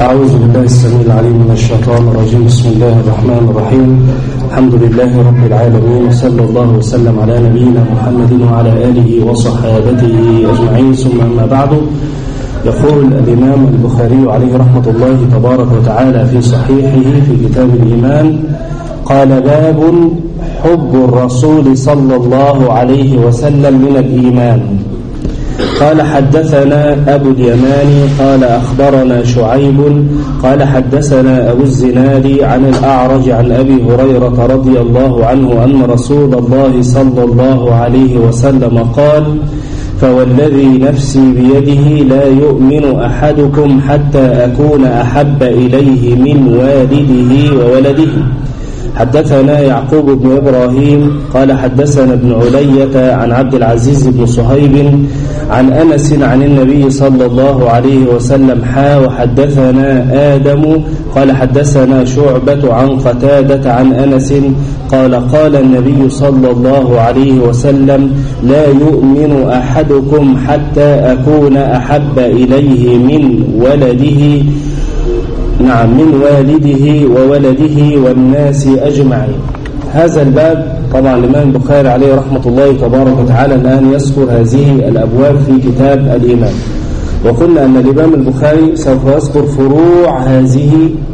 أعوذ بالله السميع العليم من الشيطان الرجيم بسم الله الرحمن الرحيم الحمد لله رب العالمين وصلى الله وسلم على نبينا محمد وعلى آله وصحابته أجمعين ثم أما بعد يقول الإمام البخاري عليه رحمة الله تبارك وتعالى في صحيحه في كتاب الإيمان قال باب حب الرسول صلى الله عليه وسلم من الإيمان قال حدثنا أبو اليماني قال أخبرنا شعيب قال حدثنا أبو الزناد عن الأعرج عن أبي هريرة رضي الله عنه أن رسول الله صلى الله عليه وسلم قال فوالذي نفسي بيده لا يؤمن أحدكم حتى أكون أحب إليه من والده وولده حدثنا يعقوب بن إبراهيم قال حدثنا ابن علية عن عبد العزيز بن صهيب عن أنس عن النبي صلى الله عليه وسلم حا وحدثنا آدم قال حدثنا شعبة عن قتادة عن أنس قال قال النبي صلى الله عليه وسلم لا يؤمن أحدكم حتى أكون أحب إليه من ولده نعم من والده وولده والناس أجمعين هذا الباب طبعا الإمام البخاري عليه رحمة الله تبارك وتعالى الآن يذكر هذه الأبواب في كتاب الإيمان وقلنا أن الإمام البخاري سوف يذكر فروع هذه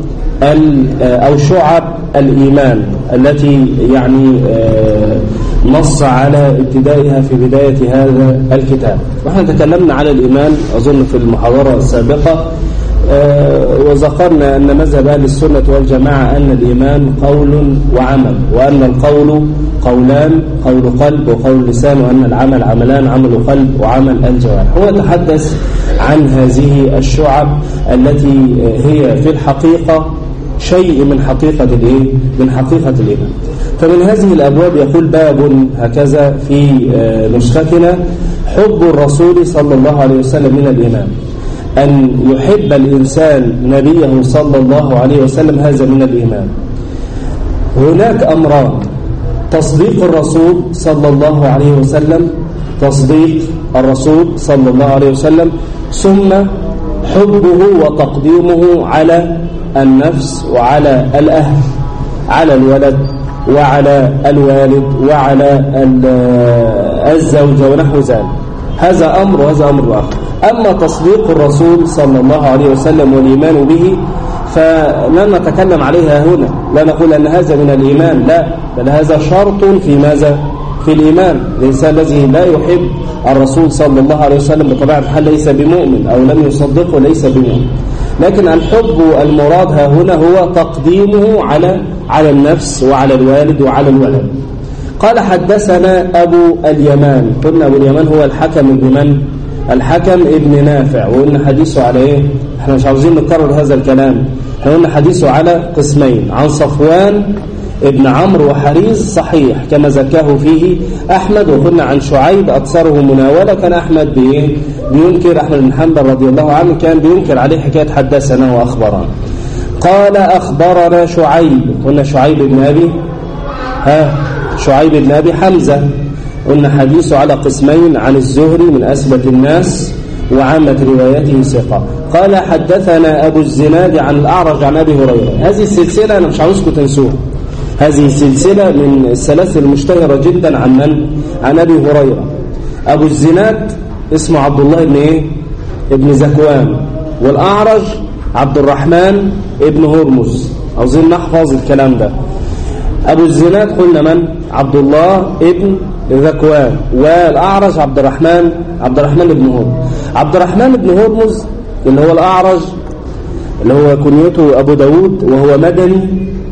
أو شعب الإيمان التي يعني نص على ابتدائها في بداية هذا الكتاب ونحن تكلمنا على الإيمان أظن في المحاضرة السابقة وذكرنا أن مذهب أهل السنة والجماعة أن الإيمان قول وعمل وأن القول قولان قول قلب وقول لسان وأن العمل عملان عمل قلب وعمل الجوارح هو يتحدث عن هذه الشعب التي هي في الحقيقة شيء من حقيقة الإيه؟ من حقيقة الإيمان فمن هذه الأبواب يقول باب هكذا في نسختنا حب الرسول صلى الله عليه وسلم من الإيمان أن يحب الإنسان نبيه صلى الله عليه وسلم هذا من الإيمان هناك أمران تصديق الرسول صلى الله عليه وسلم تصديق الرسول صلى الله عليه وسلم ثم حبه وتقديمه على النفس وعلى الأهل على الولد وعلى الوالد وعلى الزوجة ونحو ذلك هذا أمر وهذا أمر آخر أما تصديق الرسول صلى الله عليه وسلم والإيمان به فلن نتكلم عليها هنا لا نقول أن هذا من الإيمان لا بل هذا شرط في ماذا في الإيمان الإنسان الذي لا يحب الرسول صلى الله عليه وسلم بطبيعة الحال ليس بمؤمن أو لم يصدقه ليس بمؤمن لكن الحب المراد ها هنا هو تقديمه على على النفس وعلى الوالد وعلى الولد قال حدثنا أبو اليمان قلنا أبو اليمان هو الحكم ابن من الحكم ابن نافع وقلنا حديثه على ايه احنا مش عاوزين نكرر هذا الكلام احنا قلنا حديثه على قسمين عن صفوان ابن عمرو وحريز صحيح كما زكاه فيه أحمد وقلنا عن شعيب أكثره مناولة كان أحمد بإيه بينكر أحمد بن حنبل رضي الله عنه كان بينكر عليه حكاية حدثنا وأخبرنا قال أخبرنا شعيب قلنا شعيب بن أبي ها شعيب بن أبي حمزة قلنا حديثه على قسمين عن الزهري من أثبت الناس وعامة روايته ثقة قال حدثنا أبو الزناد عن الأعرج عن أبي هريرة هذه السلسلة أنا مش عاوزكم تنسوها هذه سلسلة من السلاسل المشتهرة جدا عن من؟ عن أبي هريرة أبو الزناد اسمه عبد الله بن إيه؟ ابن زكوان والأعرج عبد الرحمن ابن هرمز عاوزين نحفظ الكلام ده أبو الزناد قلنا من؟ عبد الله ابن ذكوان والأعرج عبد الرحمن عبد الرحمن بن هرمز عبد الرحمن بن هرمز اللي هو الأعرج اللي هو كنيته أبو داود وهو مدني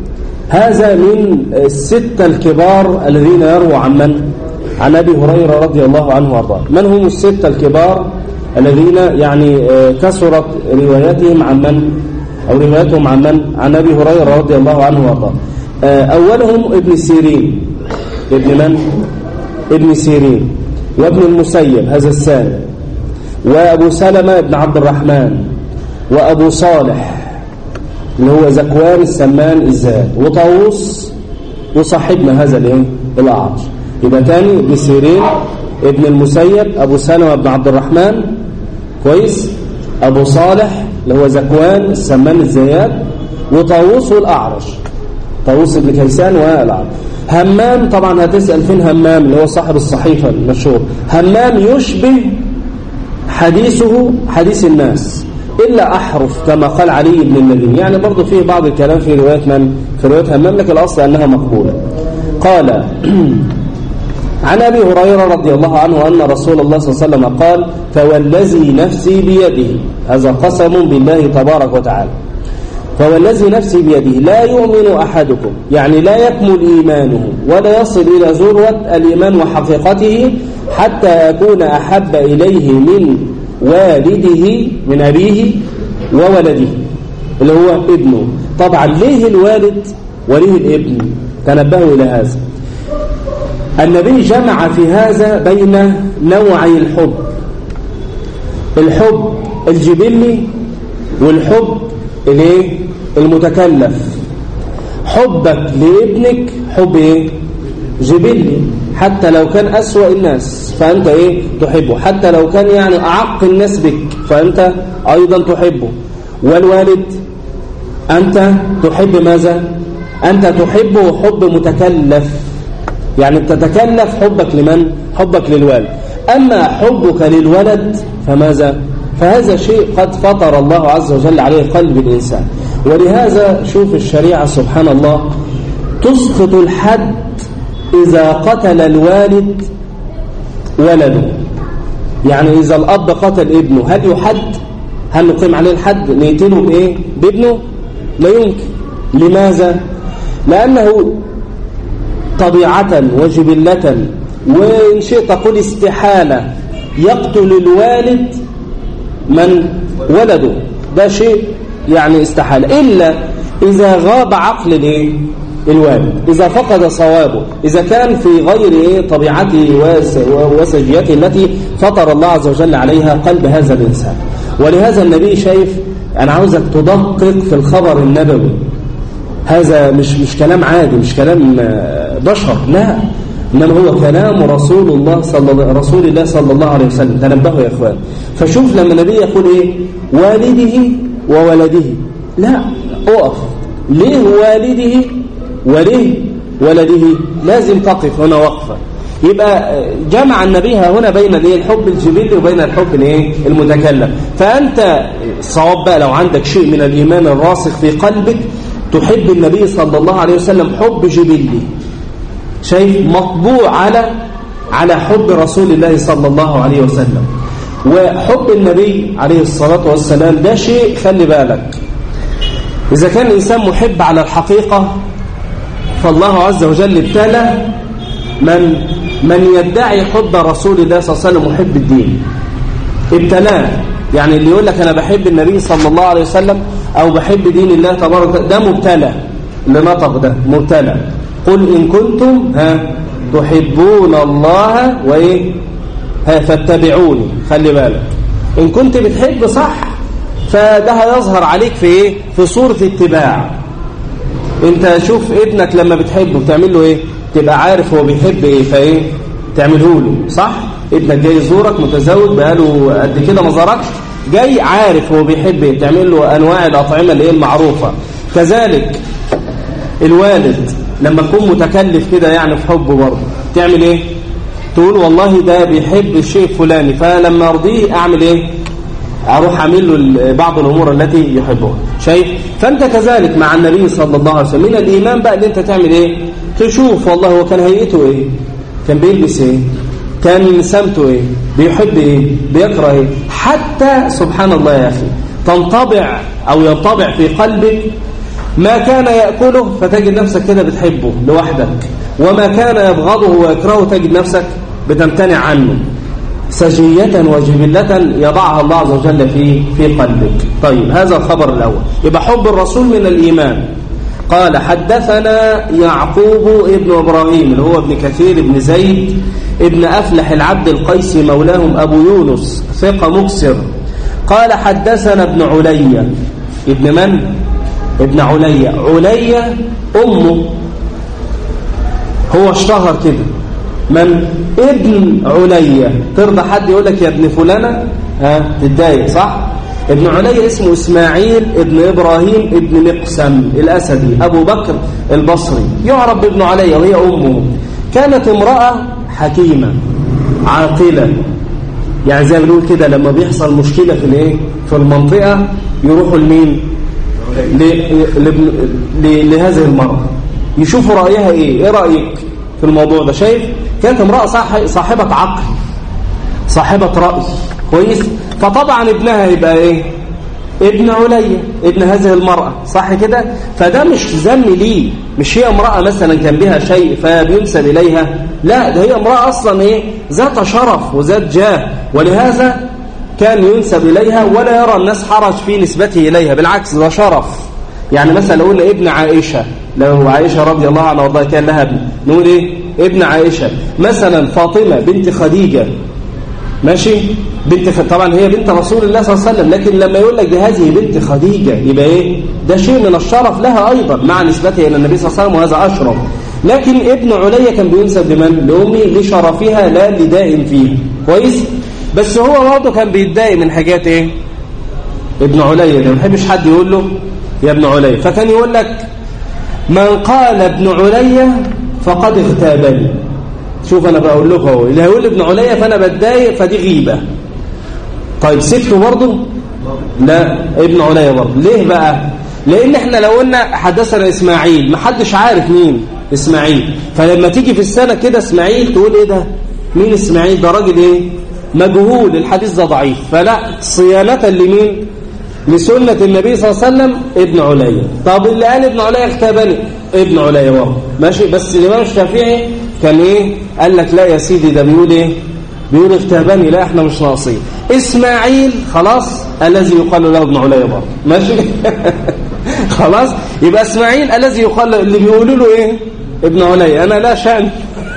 هذا من الستة الكبار الذين يروى عن من؟ عن أبي هريرة رضي الله عنه وارضاه من هم الستة الكبار الذين يعني كثرت رواياتهم عن من؟ أو رواياتهم عن من؟ عن أبي هريرة رضي الله عنه وارضاه أولهم ابن سيرين ابن من؟ ابن سيرين وابن المسيب هذا الثاني وأبو سلمة بن عبد الرحمن وأبو صالح اللي هو زكوان السمان الزاد وطاووس وصاحبنا هذا الايه الأعرج يبقى تاني ابن سيرين ابن المسيب أبو سلمة بن عبد الرحمن كويس أبو صالح اللي هو زكوان السمان الزيات وطاووس والأعرج طاووس بن كيسان والأعرج همام طبعا هتسأل فين همام اللي هو صاحب الصحيفة المشهور همام يشبه حديثه حديث الناس إلا أحرف كما قال علي بن المديني يعني برضو فيه بعض الكلام في رواية من في رواية همام لكن الأصل أنها مقبولة قال عن أبي هريرة رضي الله عنه أن رسول الله صلى الله عليه وسلم قال فوالذي نفسي بيده هذا قسم بالله تبارك وتعالى فوالذي نفسي بيده لا يؤمن أحدكم يعني لا يكمل إيمانه ولا يصل إلى ذروة الإيمان وحقيقته حتى يكون أحب إليه من والده من أبيه وولده اللي هو ابنه طبعا ليه الوالد وليه الابن تنبهوا إلى هذا النبي جمع في هذا بين نوعي الحب الحب الجبلي والحب الايه المتكلف حبك لابنك حب ايه جبلي حتى لو كان أسوأ الناس فأنت إيه تحبه حتى لو كان يعني أعق الناس بك فأنت أيضا تحبه والوالد أنت تحب ماذا أنت تحبه حب متكلف يعني تتكلف حبك لمن حبك للوالد أما حبك للولد فماذا فهذا شيء قد فطر الله عز وجل عليه قلب الإنسان ولهذا شوف الشريعة سبحان الله تسقط الحد إذا قتل الوالد ولده يعني إذا الأب قتل ابنه هل يحد هل نقيم عليه الحد نقتله بإيه بابنه لا يمكن لماذا لأنه طبيعة وجبلة وإن شئت تقول استحالة يقتل الوالد من ولده ده شيء يعني استحالة إلا إذا غاب عقل الايه الوالد إذا فقد صوابه إذا كان في غير إيه طبيعته وسجيته التي فطر الله عز وجل عليها قلب هذا الإنسان ولهذا النبي شايف أنا عاوزك تدقق في الخبر النبوي هذا مش مش كلام عادي مش كلام بشر لا إنما هو كلام رسول الله صلى رسول الله صلى الله عليه وسلم تنبهوا يا إخوان فشوف لما النبي يقول إيه والده وولده لا أقف ليه والده وليه ولده لازم تقف هنا وقفة يبقى جمع النبي هنا بين الايه الحب الجبلي وبين الحب الايه المتكلم فانت صواب بقى لو عندك شيء من الايمان الراسخ في قلبك تحب النبي صلى الله عليه وسلم حب جبلي شيء مطبوع على على حب رسول الله صلى الله عليه وسلم وحب النبي عليه الصلاة والسلام ده شيء خلي بالك إذا كان الإنسان محب على الحقيقة فالله عز وجل ابتلى من من يدعي حب رسول الله صلى الله عليه وسلم محب الدين ابتلاه يعني اللي يقول لك أنا بحب النبي صلى الله عليه وسلم أو بحب دين الله تبارك ده مبتلى اللي نطق ده مبتلى قل إن كنتم ها تحبون الله وإيه ها فاتبعوني خلي بالك إن كنت بتحب صح فده هيظهر عليك في إيه في صورة اتباع انت شوف ابنك لما بتحبه بتعمل له ايه تبقى عارف هو بيحب ايه فايه تعمله له صح ابنك جاي يزورك متزوج بقاله قد كده ما زاركش جاي عارف هو بيحب ايه تعمل له انواع الاطعمه اللي هي المعروفه كذلك الوالد لما تكون متكلف كده يعني في حبه برضه تعمل ايه تقول والله ده بيحب الشيء الفلاني فلما ارضيه اعمل ايه اروح اعمل له بعض الامور التي يحبها شايف فانت كذلك مع النبي صلى الله عليه وسلم من الايمان بقى اللي انت تعمل ايه تشوف والله هو كان هيئته ايه كان بيلبس ايه كان سمته ايه بيحب ايه بيكره ايه حتى سبحان الله يا اخي تنطبع او ينطبع في قلبك ما كان ياكله فتجد نفسك كده بتحبه لوحدك وما كان يبغضه ويكرهه تجد نفسك بتمتنع عنه سجية وجبلة يضعها الله عز وجل في في قلبك طيب هذا الخبر الأول يبقى حب الرسول من الإيمان قال حدثنا يعقوب ابن إبراهيم اللي هو ابن كثير ابن زيد ابن أفلح العبد القيسي مولاهم أبو يونس ثقة مكسر قال حدثنا ابن عليا ابن من؟ ابن عليا عليا أمه هو اشتهر كده من ابن عليا ترضى حد يقول لك يا ابن فلانة ها تتضايق صح ابن علي اسمه إسماعيل ابن إبراهيم ابن مقسم الأسدي أبو بكر البصري يعرف بابن علي وهي أمه كانت امرأة حكيمة عاقلة يعني زي ما بنقول كده لما بيحصل مشكلة في الايه في المنطقة يروحوا لمين لهذه المرأة يشوفوا رأيها ايه ايه رأيك في الموضوع ده شايف كانت امرأة صاحبة عقل صاحبة رأي كويس فطبعا ابنها يبقى ايه ابن عليا ابن هذه المرأة صح كده فده مش ذم ليه مش هي امرأة مثلا كان بها شيء فبينسب إليها لا ده هي امرأة أصلا ايه ذات شرف وذات جاه ولهذا كان ينسب إليها ولا يرى الناس حرج في نسبته إليها بالعكس ده شرف يعني مثلا لو قلنا ابن عائشة لو عائشة رضي الله عنها وارضاها كان لها ابن نقول ايه ابن عائشة مثلا فاطمة بنت خديجة ماشي بنت طبعا هي بنت رسول الله صلى الله عليه وسلم لكن لما يقول لك دي هذه بنت خديجة يبقى ايه ده شيء من الشرف لها ايضا مع نسبتها الى النبي صلى الله عليه وسلم وهذا اشرف لكن ابن عليا كان بينسب لمن لامي لشرفها لا لدائم فيه كويس بس هو برضه كان بيتضايق من حاجات ايه ابن عليا ده ما بيحبش حد يقول له يا ابن عليا فكان يقول لك من قال ابن عليا فقد اغتابني شوف انا بقول لكم اهو اللي هيقول ابن عليا فانا بتضايق فدي غيبه طيب سبته برضه لا ابن عليا برضه ليه بقى لان احنا لو قلنا حدثنا اسماعيل ما حدش عارف مين اسماعيل فلما تيجي في السنه كده اسماعيل تقول ايه ده مين اسماعيل ده راجل ايه مجهول الحديث ده ضعيف فلا صيانه لمين لسنة النبي صلى الله عليه وسلم ابن عليا طب اللي قال ابن عليا اختبني ابن عليا برضه ماشي بس الإمام الشافعي كان ايه قال لك لا يا سيدي ده بيقول ايه بيقول اختبني لا احنا مش ناقصين اسماعيل خلاص الذي يقال له ابن عليا برضه ماشي خلاص يبقى اسماعيل الذي يقال اللي بيقولوا له ايه ابن عليا انا لا شأن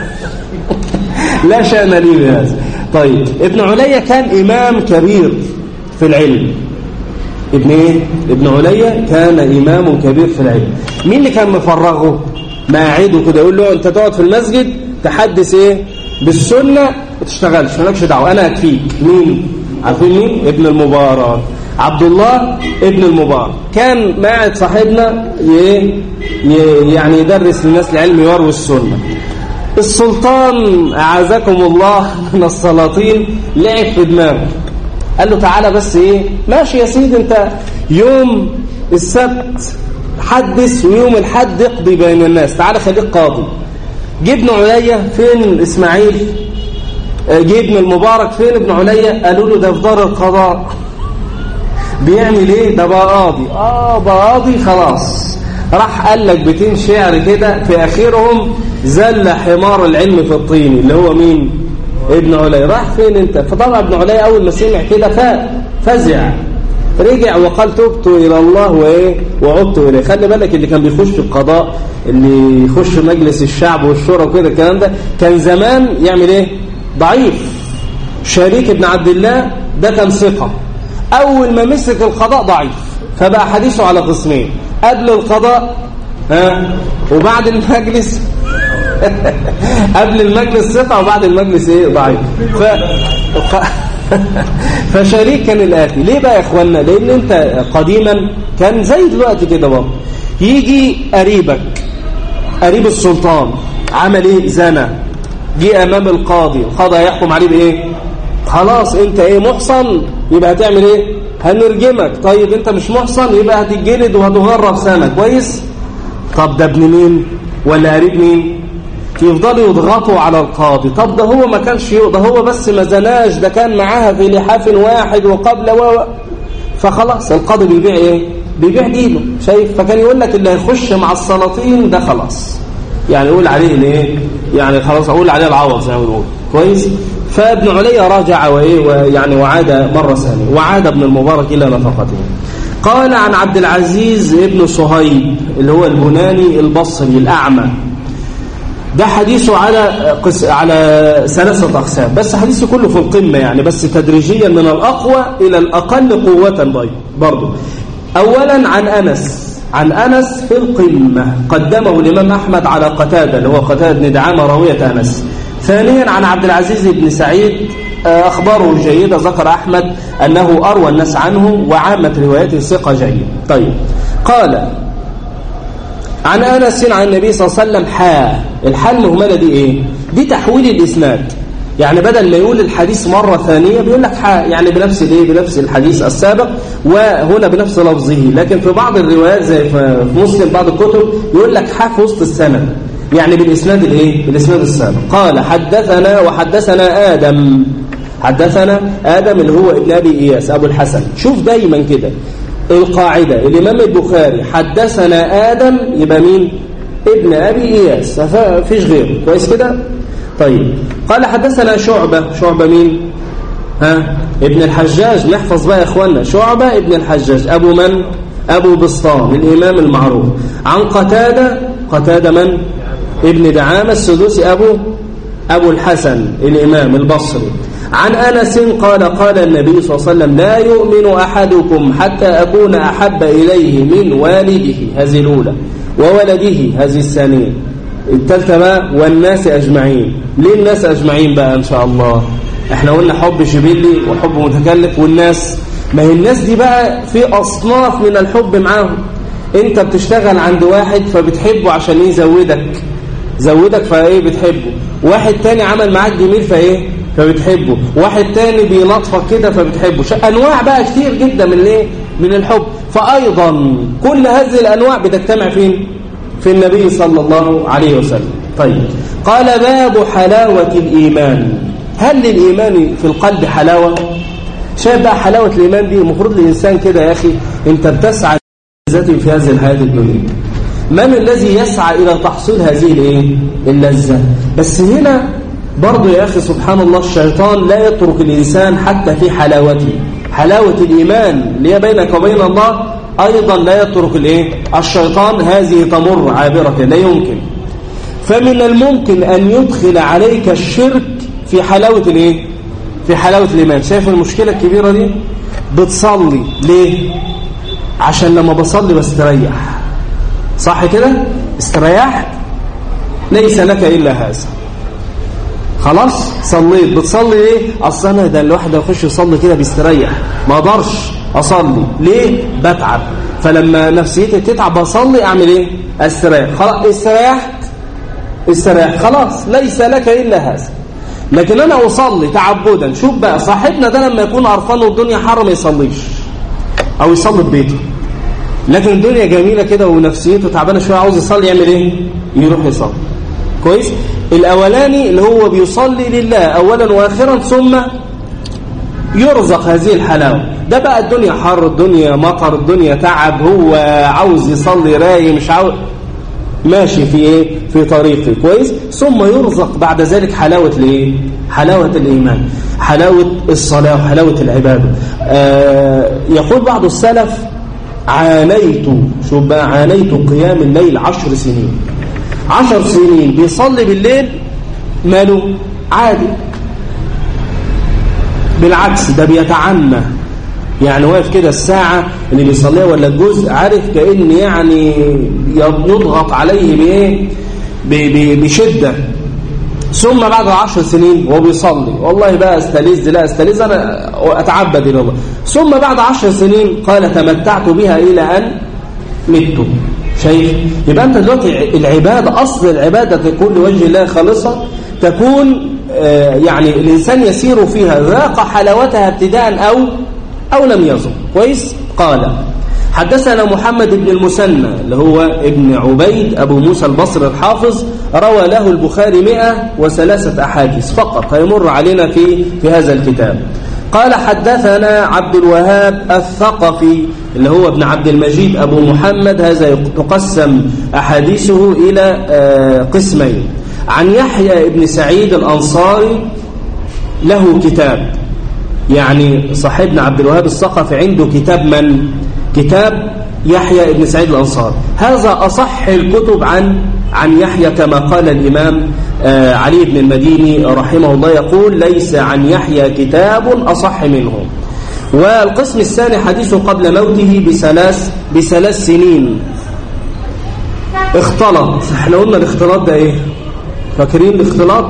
لا شأن لي بهذا طيب ابن عليا كان إمام كبير في العلم ابن ايه ابن عليا كان إمام كبير في العلم مين اللي كان مفرغه ماعده كده يقول له انت تقعد في المسجد تحدث ايه بالسنة ما تشتغلش مالكش دعوه انا اكفيك مين عارفين مين ابن المبارك عبد الله ابن المبارك كان ماعد صاحبنا يعني يدرس للناس العلم يروي السنة السلطان أعزكم الله من السلاطين لعب في دماغه قال له تعالى بس ايه ماشي يا سيدي انت يوم السبت حدث ويوم الحد اقضي بين الناس تعالى خليك قاضي جبن عليا فين اسماعيل جبن المبارك فين ابن عليا قالوا له ده في دار القضاء بيعمل ايه ده بقى قاضي اه بقى قاضي خلاص راح قال لك بيتين شعر كده في اخرهم زل حمار العلم في الطين اللي هو مين ابن علي راح فين انت فطبعا ابن علي اول ما سمع كده فزع رجع وقال تبت الى الله وايه وعدت اليه خلي بالك اللي كان بيخش القضاء اللي يخش مجلس الشعب والشورى وكده الكلام ده كان زمان يعمل ايه ضعيف شريك ابن عبد الله ده كان ثقه اول ما مسك القضاء ضعيف فبقى حديثه على قسمين قبل القضاء ها وبعد المجلس قبل المجلس ثقة وبعد المجلس ايه ضعيف ف... فشريك كان الآتي ليه بقى يا اخوانا لان انت قديما كان زي دلوقتي كده برضه يجي قريبك قريب السلطان عمل ايه زنا جه امام القاضي القاضي هيحكم عليه بايه خلاص انت ايه محصن يبقى هتعمل ايه هنرجمك طيب انت مش محصن يبقى هتتجلد وهتغرب سنة كويس طب ده ابن مين ولا قريب مين يفضلوا يضغطوا على القاضي طب ده هو ما كانش ده هو بس ما زناش ده كان معاها في لحاف واحد وقبل و فخلاص القاضي بيبيع ايه بيبيع دينه شايف فكان يقول لك اللي هيخش مع السلاطين ده خلاص يعني يقول عليه الايه يعني خلاص اقول عليه العوض زي ما بنقول كويس فابن علي راجع وايه ويعني وعاد مره ثانيه وعاد ابن المبارك الى نفقته قال عن عبد العزيز ابن صهيب اللي هو البناني البصري الاعمى ده حديثه على قس... على ثلاثة أقسام بس حديثه كله في القمة يعني بس تدريجيا من الأقوى إلى الأقل قوة برضه أولا عن أنس عن أنس في القمة قدمه الإمام أحمد على قتادة اللي هو قتادة بن دعامة راوية أنس ثانيا عن عبد العزيز بن سعيد أخباره جيدة ذكر أحمد أنه أروى الناس عنه وعامة رواياته ثقة جيدة طيب قال عن أنس عن النبي صلى الله عليه وسلم حاء الحاء المهملة دي إيه دي تحويل الإسناد يعني بدل ما يقول الحديث مرة ثانية بيقول لك حاء يعني بنفس الايه بنفس الحديث السابق وهنا بنفس لفظه لكن في بعض الروايات زي في مسلم بعض الكتب يقول لك حاء في وسط السند يعني بالاسناد الايه بالاسناد السابق قال حدثنا وحدثنا ادم حدثنا ادم اللي هو ابن ابي اياس ابو الحسن شوف دايما كده القاعده الامام البخاري حدثنا ادم يبقى مين ابن ابي اياس فيش غيره كويس كده طيب قال حدثنا شعبة شعبة مين ها ابن الحجاج نحفظ بقى يا اخوانا شعبة ابن الحجاج ابو من ابو بسطام الامام المعروف عن قتادة قتادة من ابن دعامة السدوسي ابو ابو الحسن الامام البصري عن انس قال قال النبي صلى الله عليه وسلم لا يؤمن احدكم حتى اكون احب اليه من والده هذه الاولى وولده هذه الثانيه الثالثه بقى والناس اجمعين ليه الناس اجمعين بقى ان شاء الله احنا قلنا حب جبلي وحب متكلف والناس ما هي الناس دي بقى في اصناف من الحب معاهم انت بتشتغل عند واحد فبتحبه عشان يزودك زودك فايه بتحبه واحد تاني عمل معاك جميل فايه فبتحبه واحد تاني بينطفك كده فبتحبه انواع بقى كتير جدا من الايه من الحب فايضا كل هذه الانواع بتجتمع فين في النبي صلى الله عليه وسلم طيب قال باب حلاوة الإيمان هل للإيمان في القلب حلاوة شايف بقى حلاوة الإيمان دي المفروض الإنسان كده يا أخي أنت بتسعى ذاته في هذه الحياة الدنيا من الذي يسعى إلى تحصيل هذه الإيه؟ اللذة بس هنا برضو يا أخي سبحان الله الشيطان لا يترك الإنسان حتى في حلاوته حلاوة الإيمان اللي هي بينك وبين الله أيضا لا يترك الإيه؟ الشيطان هذه تمر عابرة لا يمكن فمن الممكن أن يدخل عليك الشرك في حلاوة الإيه؟ في حلاوة الإيمان شايف المشكلة الكبيرة دي بتصلي ليه عشان لما بصلي بستريح صح كده استريحت ليس لك إلا هذا خلاص صليت بتصلي ليه اصل انا ده الواحد يخش يصلي كده بيستريح ما اقدرش اصلي ليه بتعب فلما نفسيتي تتعب اصلي اعمل ايه استريح خلاص استريحت استريح خلاص ليس لك الا هذا لكن انا اصلي تعبدا شوف بقى صاحبنا ده لما يكون قرفان والدنيا حر ما يصليش او يصلي في بيته لكن الدنيا جميله كده ونفسيته تعبانه شويه عاوز يصلي يعمل ايه يروح يصلي كويس الاولاني اللي هو بيصلي لله اولا واخرا ثم يرزق هذه الحلاوه ده بقى الدنيا حر الدنيا مطر الدنيا تعب هو عاوز يصلي راي مش عاوز ماشي في ايه في طريقه كويس ثم يرزق بعد ذلك حلاوه الايه حلاوه الايمان حلاوه الصلاه وحلاوه العباده آه يقول بعض السلف عانيت شوف بقى عانيت قيام الليل عشر سنين عشر سنين بيصلي بالليل ماله عادي بالعكس ده بيتعنى يعني واقف كده الساعة اللي بيصليها ولا الجزء عارف كأن يعني يضغط عليه بإيه بشدة ثم بعد عشر سنين وهو بيصلي والله بقى استلذ لا استلذ أنا أتعبد إلى الله ثم بعد عشر سنين قال تمتعت بها إلى أن مت شايف يبقى أنت دلوقتي العبادة أصل العبادة تكون لوجه الله خالصة تكون آه يعني الإنسان يسير فيها ذاق حلاوتها ابتداء أو أو لم يظن كويس قال حدثنا محمد بن المثنى اللي هو ابن عبيد أبو موسى البصري الحافظ روى له البخاري مئة وثلاثة أحاديث فقط هيمر علينا في في هذا الكتاب قال حدثنا عبد الوهاب الثقفي اللي هو ابن عبد المجيد أبو محمد هذا تقسم أحاديثه إلى قسمين عن يحيى ابن سعيد الأنصاري له كتاب يعني صاحبنا عبد الوهاب الثقفي عنده كتاب من كتاب يحيى ابن سعيد الأنصار هذا أصح الكتب عن عن يحيى كما قال الإمام آه علي بن المديني رحمه الله يقول ليس عن يحيى كتاب أصح منه والقسم الثاني حديثه قبل موته بثلاث بثلاث سنين اختلط احنا قلنا الاختلاط ده ايه فاكرين الاختلاط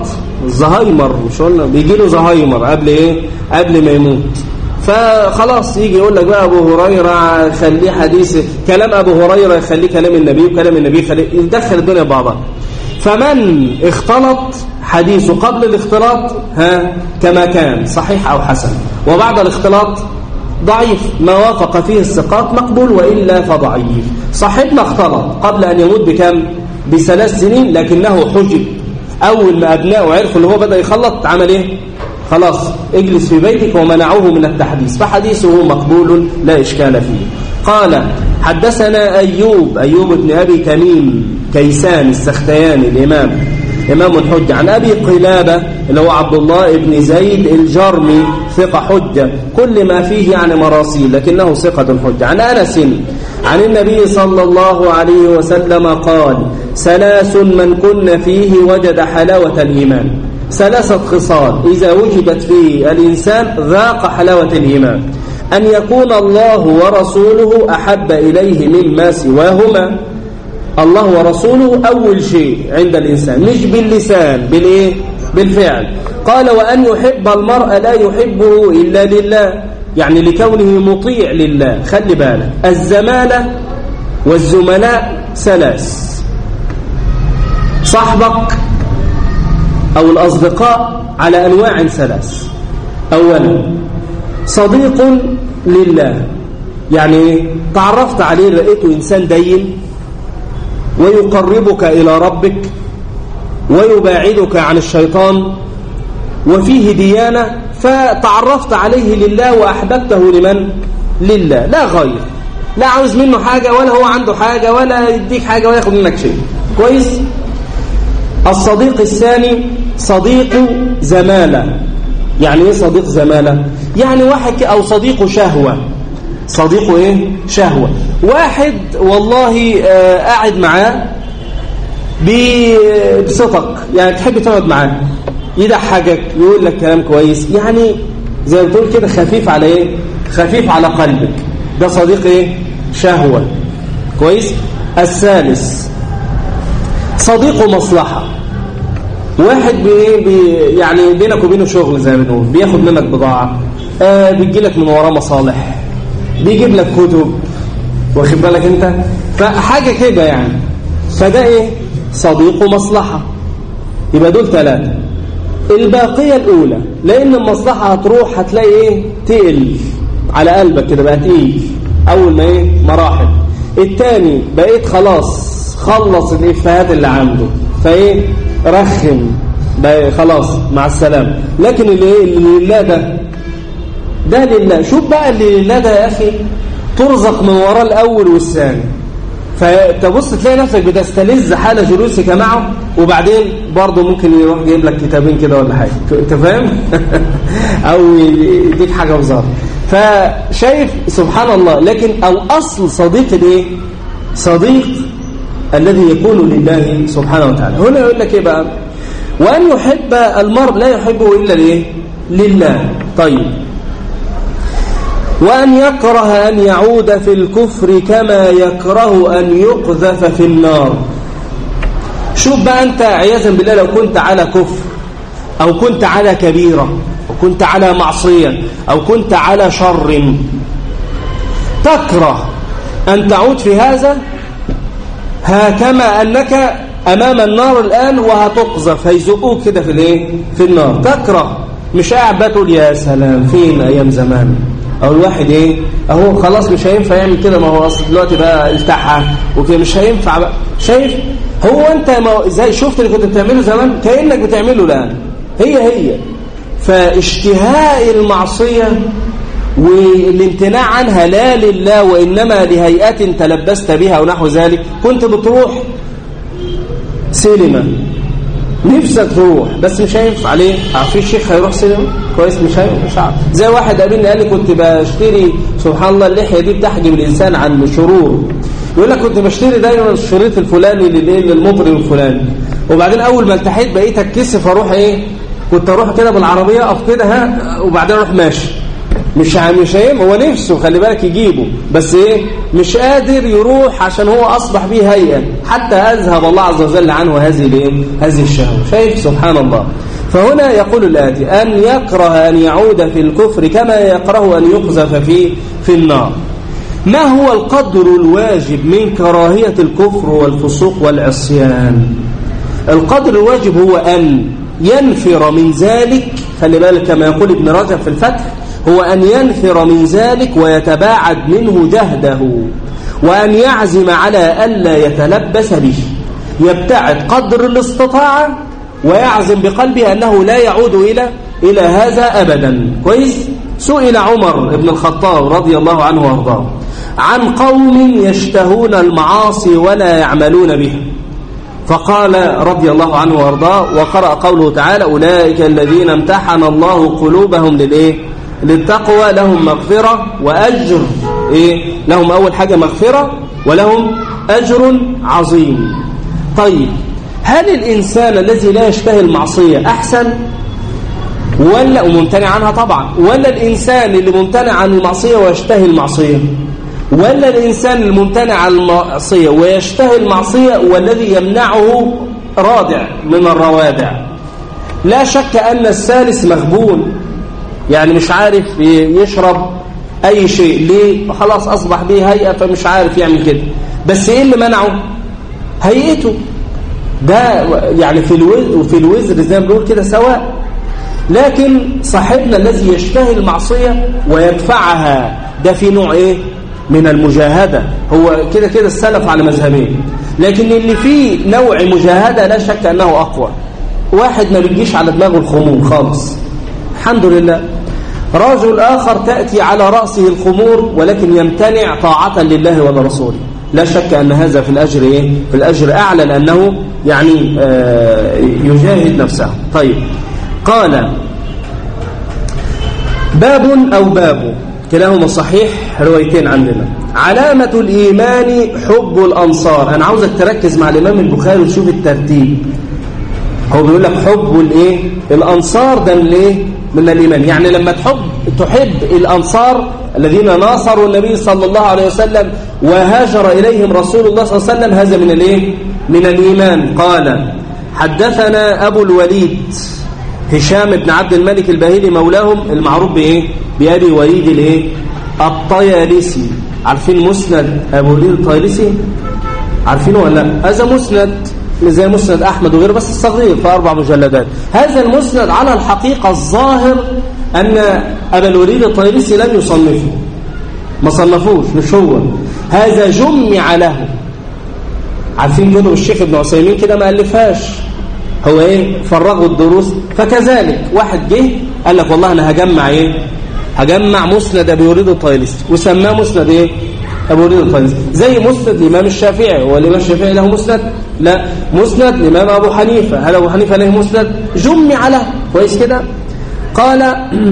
زهايمر مش قلنا بيجي له زهايمر قبل ايه قبل ما يموت فخلاص يجي يقول لك بقى ابو هريره خليه حديث كلام ابو هريره يخليه كلام النبي وكلام النبي يخليه يدخل الدنيا بعضها فمن اختلط حديثه قبل الاختلاط ها كما كان صحيح او حسن وبعد الاختلاط ضعيف ما وافق فيه الثقات مقبول وإلا فضعيف صاحبنا اختلط قبل أن يموت بكم بثلاث سنين لكنه حجب أول ما أبنائه عرفوا اللي هو بدأ يخلط عمل إيه خلاص اجلس في بيتك ومنعوه من التحديث فحديثه مقبول لا إشكال فيه قال حدثنا أيوب أيوب بن أبي تميم كيسان السختياني الإمام إمام الحجة عن أبي قلابة اللي هو عبد الله بن زيد الجرمي ثقة حجة كل ما فيه يعني مراسيل لكنه ثقة حجة عن أنس عن النبي صلى الله عليه وسلم قال ثلاث من كن فيه وجد حلاوة الإيمان ثلاثة خصال إذا وجدت فيه الإنسان ذاق حلاوة الإيمان أن يكون الله ورسوله أحب إليه مما سواهما الله ورسوله أول شيء عند الإنسان مش باللسان بالإيه؟ بالفعل قال وأن يحب المرء لا يحبه إلا لله يعني لكونه مطيع لله خلي بالك الزمالة والزملاء ثلاث صاحبك أو الأصدقاء على أنواع ثلاث أولا صديق لله يعني تعرفت عليه لقيته إنسان دين ويقربك إلى ربك ويباعدك عن الشيطان وفيه ديانة فتعرفت عليه لله وأحببته لمن؟ لله لا غير لا عاوز منه حاجة ولا هو عنده حاجة ولا يديك حاجة ولا ياخد منك شيء كويس؟ الصديق الثاني صديق زمالة يعني ايه صديق زمالة؟ يعني واحد أو صديق شهوة صديقه ايه شهوة واحد والله آه قاعد معاه بصدق يعني تحب تقعد معاه يضحكك يقول لك كلام كويس يعني زي ما بتقول كده خفيف على ايه خفيف على قلبك ده صديق ايه شهوة كويس الثالث صديق مصلحة واحد بي بي يعني بينك وبينه شغل زي ما بنقول بياخد منك بضاعة آه بيجي لك من وراه مصالح بيجيب لك كتب واخد بالك انت فحاجة كده يعني فده ايه صديق مصلحة يبقى دول ثلاثة الباقية الأولى لأن المصلحة هتروح هتلاقي ايه تقل على قلبك كده بقى تقيل أول ما ايه مراحل الثاني بقيت خلاص خلص الإفهات اللي عنده فايه رخم بقى خلاص مع السلامة لكن اللي ايه اللي لله ده ده لله شوف بقى اللي لله ده يا أخي ترزق من وراء الأول والثاني فتبص تلاقي نفسك بتستلذ حال جلوسك معه وبعدين برضه ممكن يروح جايب لك كتابين كده ولا حاجة انت فاهم او يديك حاجة وزارة فشايف سبحان الله لكن او اصل صديق الايه صديق الذي يكون لله سبحانه وتعالى هنا يقول لك ايه بقى وان يحب المرء لا يحبه الا ليه لله طيب وأن يكره أن يعود في الكفر كما يكره أن يقذف في النار شوف بقى أنت عياذا بالله لو كنت على كفر أو كنت على كبيرة أو كنت على معصية أو كنت على شر تكره أن تعود في هذا ها كما أنك أمام النار الآن وهتقذف هيزقوك كده في الايه في النار تكره مش قاعد بتقول يا سلام فين أيام زمان او الواحد ايه اهو خلاص مش هينفع يعمل كده ما هو اصل دلوقتي بقى التحى وكده مش هينفع بقى شايف هو انت ما زي شفت اللي كنت بتعمله زمان كانك بتعمله الان هي هي فاشتهاء المعصيه والامتناع عنها لا لله وانما لهيئه تلبست بها او نحو ذلك كنت بتروح سينما نفسك تروح بس مش هينفع ليه في الشيخ هيروح سينما كويس مش هينفع مش عارف زي واحد قابلني قال لي كنت بشتري سبحان الله اللحيه دي بتحجب الانسان عن شرور يقول لك كنت بشتري دايما الشريط الفلاني للمطرب الفلاني وبعدين اول ما التحيت بقيت اتكسف اروح ايه كنت اروح كده بالعربيه اقف كده ها وبعدين اروح ماشي مش مش هيم هو نفسه خلي بالك يجيبه بس ايه مش قادر يروح عشان هو اصبح به هيئه حتى اذهب الله عز وجل عنه هذه الايه هذه الشهوه شايف سبحان الله فهنا يقول الآتي أن يكره أن يعود في الكفر كما يكره أن يقذف في في النار ما هو القدر الواجب من كراهية الكفر والفسوق والعصيان القدر الواجب هو أن ينفر من ذلك خلي بالك كما يقول ابن رجب في الفتح هو أن ينفر من ذلك ويتباعد منه جهده وأن يعزم على ألا يتلبس به يبتعد قدر الاستطاعة ويعزم بقلبه أنه لا يعود إلى إلى هذا أبدا كويس سئل عمر بن الخطاب رضي الله عنه وارضاه عن قوم يشتهون المعاصي ولا يعملون بها فقال رضي الله عنه وارضاه وقرأ قوله تعالى أولئك الذين امتحن الله قلوبهم للإيه للتقوى لهم مغفرة وأجر إيه؟ لهم أول حاجة مغفرة ولهم أجر عظيم طيب هل الإنسان الذي لا يشتهي المعصية أحسن ولا وممتنع عنها طبعا ولا الإنسان اللي ممتنع عن المعصية ويشتهي المعصية ولا الإنسان الممتنع عن المعصية ويشتهي المعصية والذي يمنعه رادع من الروادع لا شك أن الثالث مغبون يعني مش عارف يشرب أي شيء ليه خلاص أصبح به هيئة فمش عارف يعمل كده بس إيه اللي منعه هيئته ده يعني في الوزر, في الوزر زي ما بنقول كده سواء لكن صاحبنا الذي يشتهي المعصية ويدفعها ده في نوع ايه من المجاهدة هو كده كده السلف على مذهبين لكن اللي فيه نوع مجاهدة لا شك أنه أقوى واحد ما بيجيش على دماغه الخمول خالص الحمد لله رجل آخر تأتي على رأسه الخمور ولكن يمتنع طاعة لله ولرسوله لا شك أن هذا في الأجر إيه؟ في الأجر أعلى لأنه يعني آه يجاهد نفسه طيب قال باب أو باب كلاهما صحيح روايتين عندنا علامة الإيمان حب الأنصار أنا عاوزك تركز مع الإمام البخاري وتشوف الترتيب هو بيقول لك حب الايه الانصار ده من الايه من الايمان يعني لما تحب تحب الانصار الذين ناصروا النبي صلى الله عليه وسلم وهاجر اليهم رسول الله صلى الله عليه وسلم هذا من الايه من الايمان قال حدثنا ابو الوليد هشام بن عبد الملك الباهلي مولاهم المعروف بايه بابي وليد الايه الطيالسي عارفين مسند ابو وليد الطيالسي عارفينه ولا لا هذا مسند زي مسند أحمد وغيره بس الصغير في أربع مجلدات هذا المسند على الحقيقة الظاهر أن أبا الوليد الطيرسي لم يصنفه ما صنفوش مش هو هذا جمع له عارفين كده الشيخ ابن عثيمين كده ما ألفهاش هو ايه فرغوا الدروس فكذلك واحد جه قال لك والله انا هجمع ايه هجمع مسند ابي وليد الطيلسي وسماه مسند ايه ابو وليد الطيلسي زي مسند الامام الشافعي هو الامام الشافعي له مسند لا مسند الامام ابو حنيفه هل ابو حنيفه له مسند جمع له كويس كده قال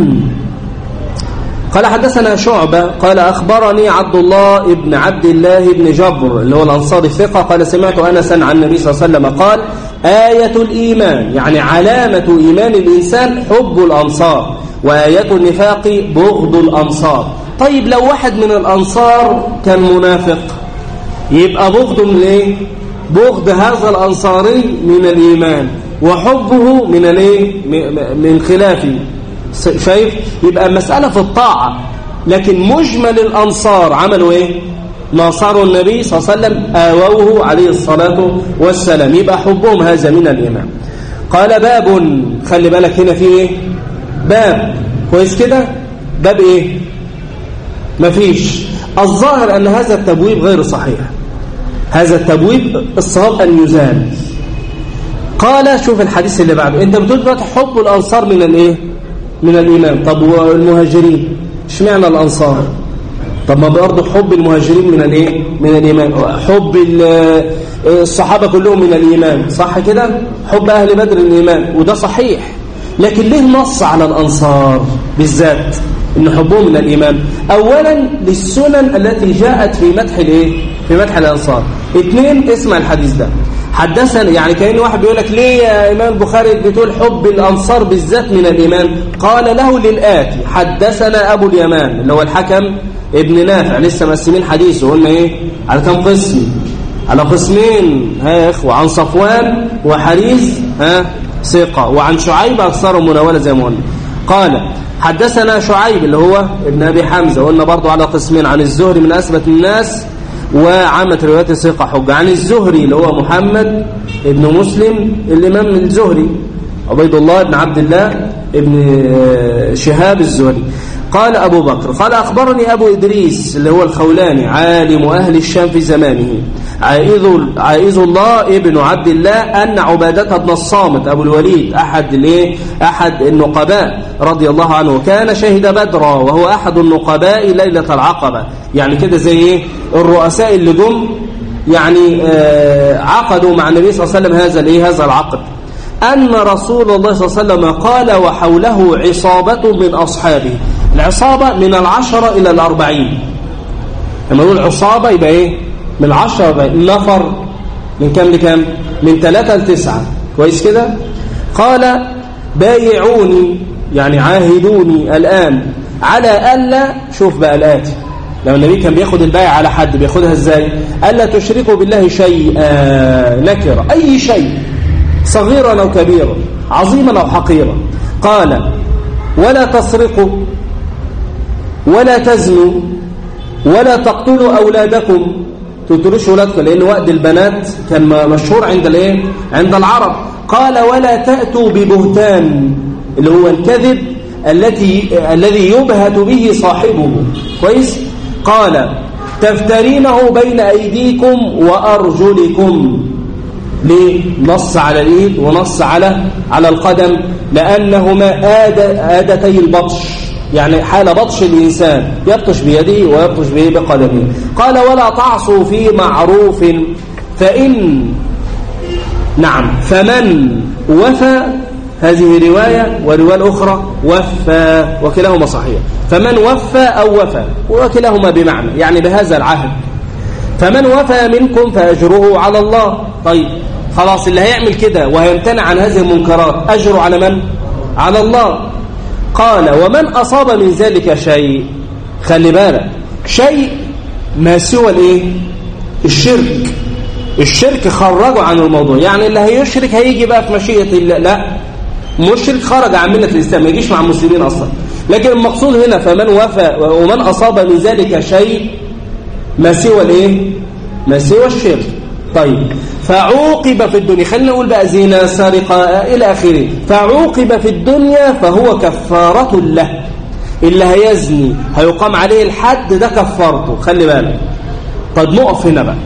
قال حدثنا شعبة قال أخبرني عبد الله ابن عبد الله بن جبر اللي هو الأنصار الثقة قال سمعت أنسا عن النبي صلى الله عليه وسلم قال آية الإيمان يعني علامة إيمان الإنسان حب الأنصار وآية النفاق بغض الأنصار طيب لو واحد من الأنصار كان منافق يبقى بغض من إيه؟ بغض هذا الأنصاري من الإيمان وحبه من الايه من خلافه شايف يبقى مسألة في الطاعة لكن مجمل الأنصار عملوا إيه ناصروا النبي صلى الله عليه وسلم آووه عليه الصلاة والسلام يبقى حبهم هذا من الإيمان قال باب خلي بالك هنا في إيه باب كويس كده باب إيه مفيش الظاهر أن هذا التبويب غير صحيح هذا التبويب الصواب أن يزال قال شوف الحديث اللي بعده انت بتقول دلوقتي حب الانصار من الايه من الايمان طب والمهاجرين اشمعنى الانصار طب ما برضه حب المهاجرين من الايه من الايمان حب الصحابه كلهم من الايمان صح كده حب اهل بدر الايمان وده صحيح لكن ليه نص على الانصار بالذات ان حبهم من الايمان اولا للسنن التي جاءت في مدح الايه في مدح الانصار اثنين اسمع الحديث ده حدثنا يعني كأن واحد بيقول لك ليه يا إمام البخاري بتقول حب الأنصار بالذات من الإيمان قال له للآتي حدثنا أبو اليمان اللي هو الحكم ابن نافع لسه مقسمين حديثه قلنا إيه على كم قسم على قسمين ها يا إخوة عن صفوان وحريز ها ثقة وعن شعيب أكثر مناولة زي ما قلنا قال حدثنا شعيب اللي هو ابن أبي حمزة قلنا برضو على قسمين عن الزهري من أثبت الناس وعامة روايات ثقة حجة عن الزهري اللي هو محمد ابن مسلم الإمام الزهري عبيد الله بن عبد الله ابن شهاب الزهري قال أبو بكر قال أخبرني أبو إدريس اللي هو الخولاني عالم أهل الشام في زمانه عائذ, عائذ الله ابن عبد الله أن عبادة بن الصامت أبو الوليد أحد, ليه؟ أحد النقباء رضي الله عنه كان شهد بدرا وهو أحد النقباء ليلة العقبة يعني كده زي إيه الرؤساء اللي جم يعني آه عقدوا مع النبي صلى الله عليه وسلم هذا الايه هذا العقد أن رسول الله صلى الله عليه وسلم قال وحوله عصابة من أصحابه العصابة من العشرة إلى الأربعين لما نقول عصابة يبقى إيه من العشرة نفر من كم لكم من ثلاثة لتسعة كويس كده قال بايعوني يعني عاهدوني الآن على ألا شوف بقى الآتي لو النبي كان بياخد البايع على حد بياخدها ازاي ألا تشركوا بالله شيئا نكرة أي شيء صغيرا أو كبيرا عظيما أو حقيرا قال ولا تسرقوا ولا تزنوا ولا تقتلوا أولادكم تقتلوش أولادكم لأن وقت البنات كان مشهور عند الايه عند العرب قال ولا تأتوا ببهتان اللي هو الكذب التي الذي يبهت به صاحبه كويس قال تفترينه بين أيديكم وأرجلكم ليه نص على الايد ونص على على القدم لانهما آد آدتي البطش يعني حال بطش الإنسان يبطش بيده ويبطش به بقدمه قال ولا تعصوا في معروف فإن نعم فمن وفى هذه رواية ورواية أخرى وفى وكلاهما صحيح فمن وفى أو وفى وكلاهما بمعنى يعني بهذا العهد فمن وفى منكم فأجره على الله طيب خلاص اللي هيعمل كده وهيمتنع عن هذه المنكرات أجره على من؟ على الله قال ومن أصاب من ذلك شيء خلي بالك شيء ما سوى الايه الشرك الشرك خرجه عن الموضوع يعني اللي هيشرك هيجي بقى في مشيئة الله لا مشرك خرج عن ملة الإسلام ما يجيش مع المسلمين أصلا لكن المقصود هنا فمن وفى ومن أصاب من ذلك شيء ما سوى الايه ما سوى الشرك طيب فعوقب في الدنيا خلينا نقول بقى زنا سرقة إلى آخره فعوقب في الدنيا فهو كفارة له اللي هيزني هيقام عليه الحد ده كفارته خلي بالك طب نقف هنا بقى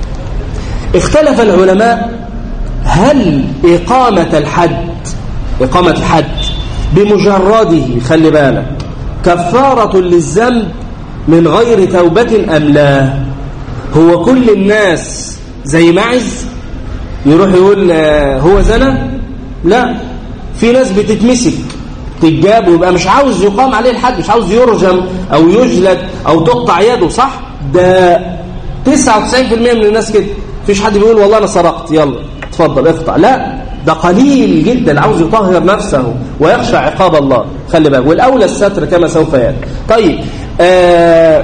اختلف العلماء هل إقامة الحد إقامة الحد بمجرده خلي بالك كفارة للذنب من غير توبة أم لا هو كل الناس زي معز يروح يقول هو زنى لا في ناس بتتمسك تتجاب ويبقى مش عاوز يقام عليه الحد مش عاوز يرجم او يجلد او تقطع يده صح ده 99% من الناس كده مفيش حد بيقول والله انا سرقت يلا اتفضل اقطع لا ده قليل جدا عاوز يطهر نفسه ويخشى عقاب الله خلي بالك والاولى الستر كما سوف ياتي طيب آه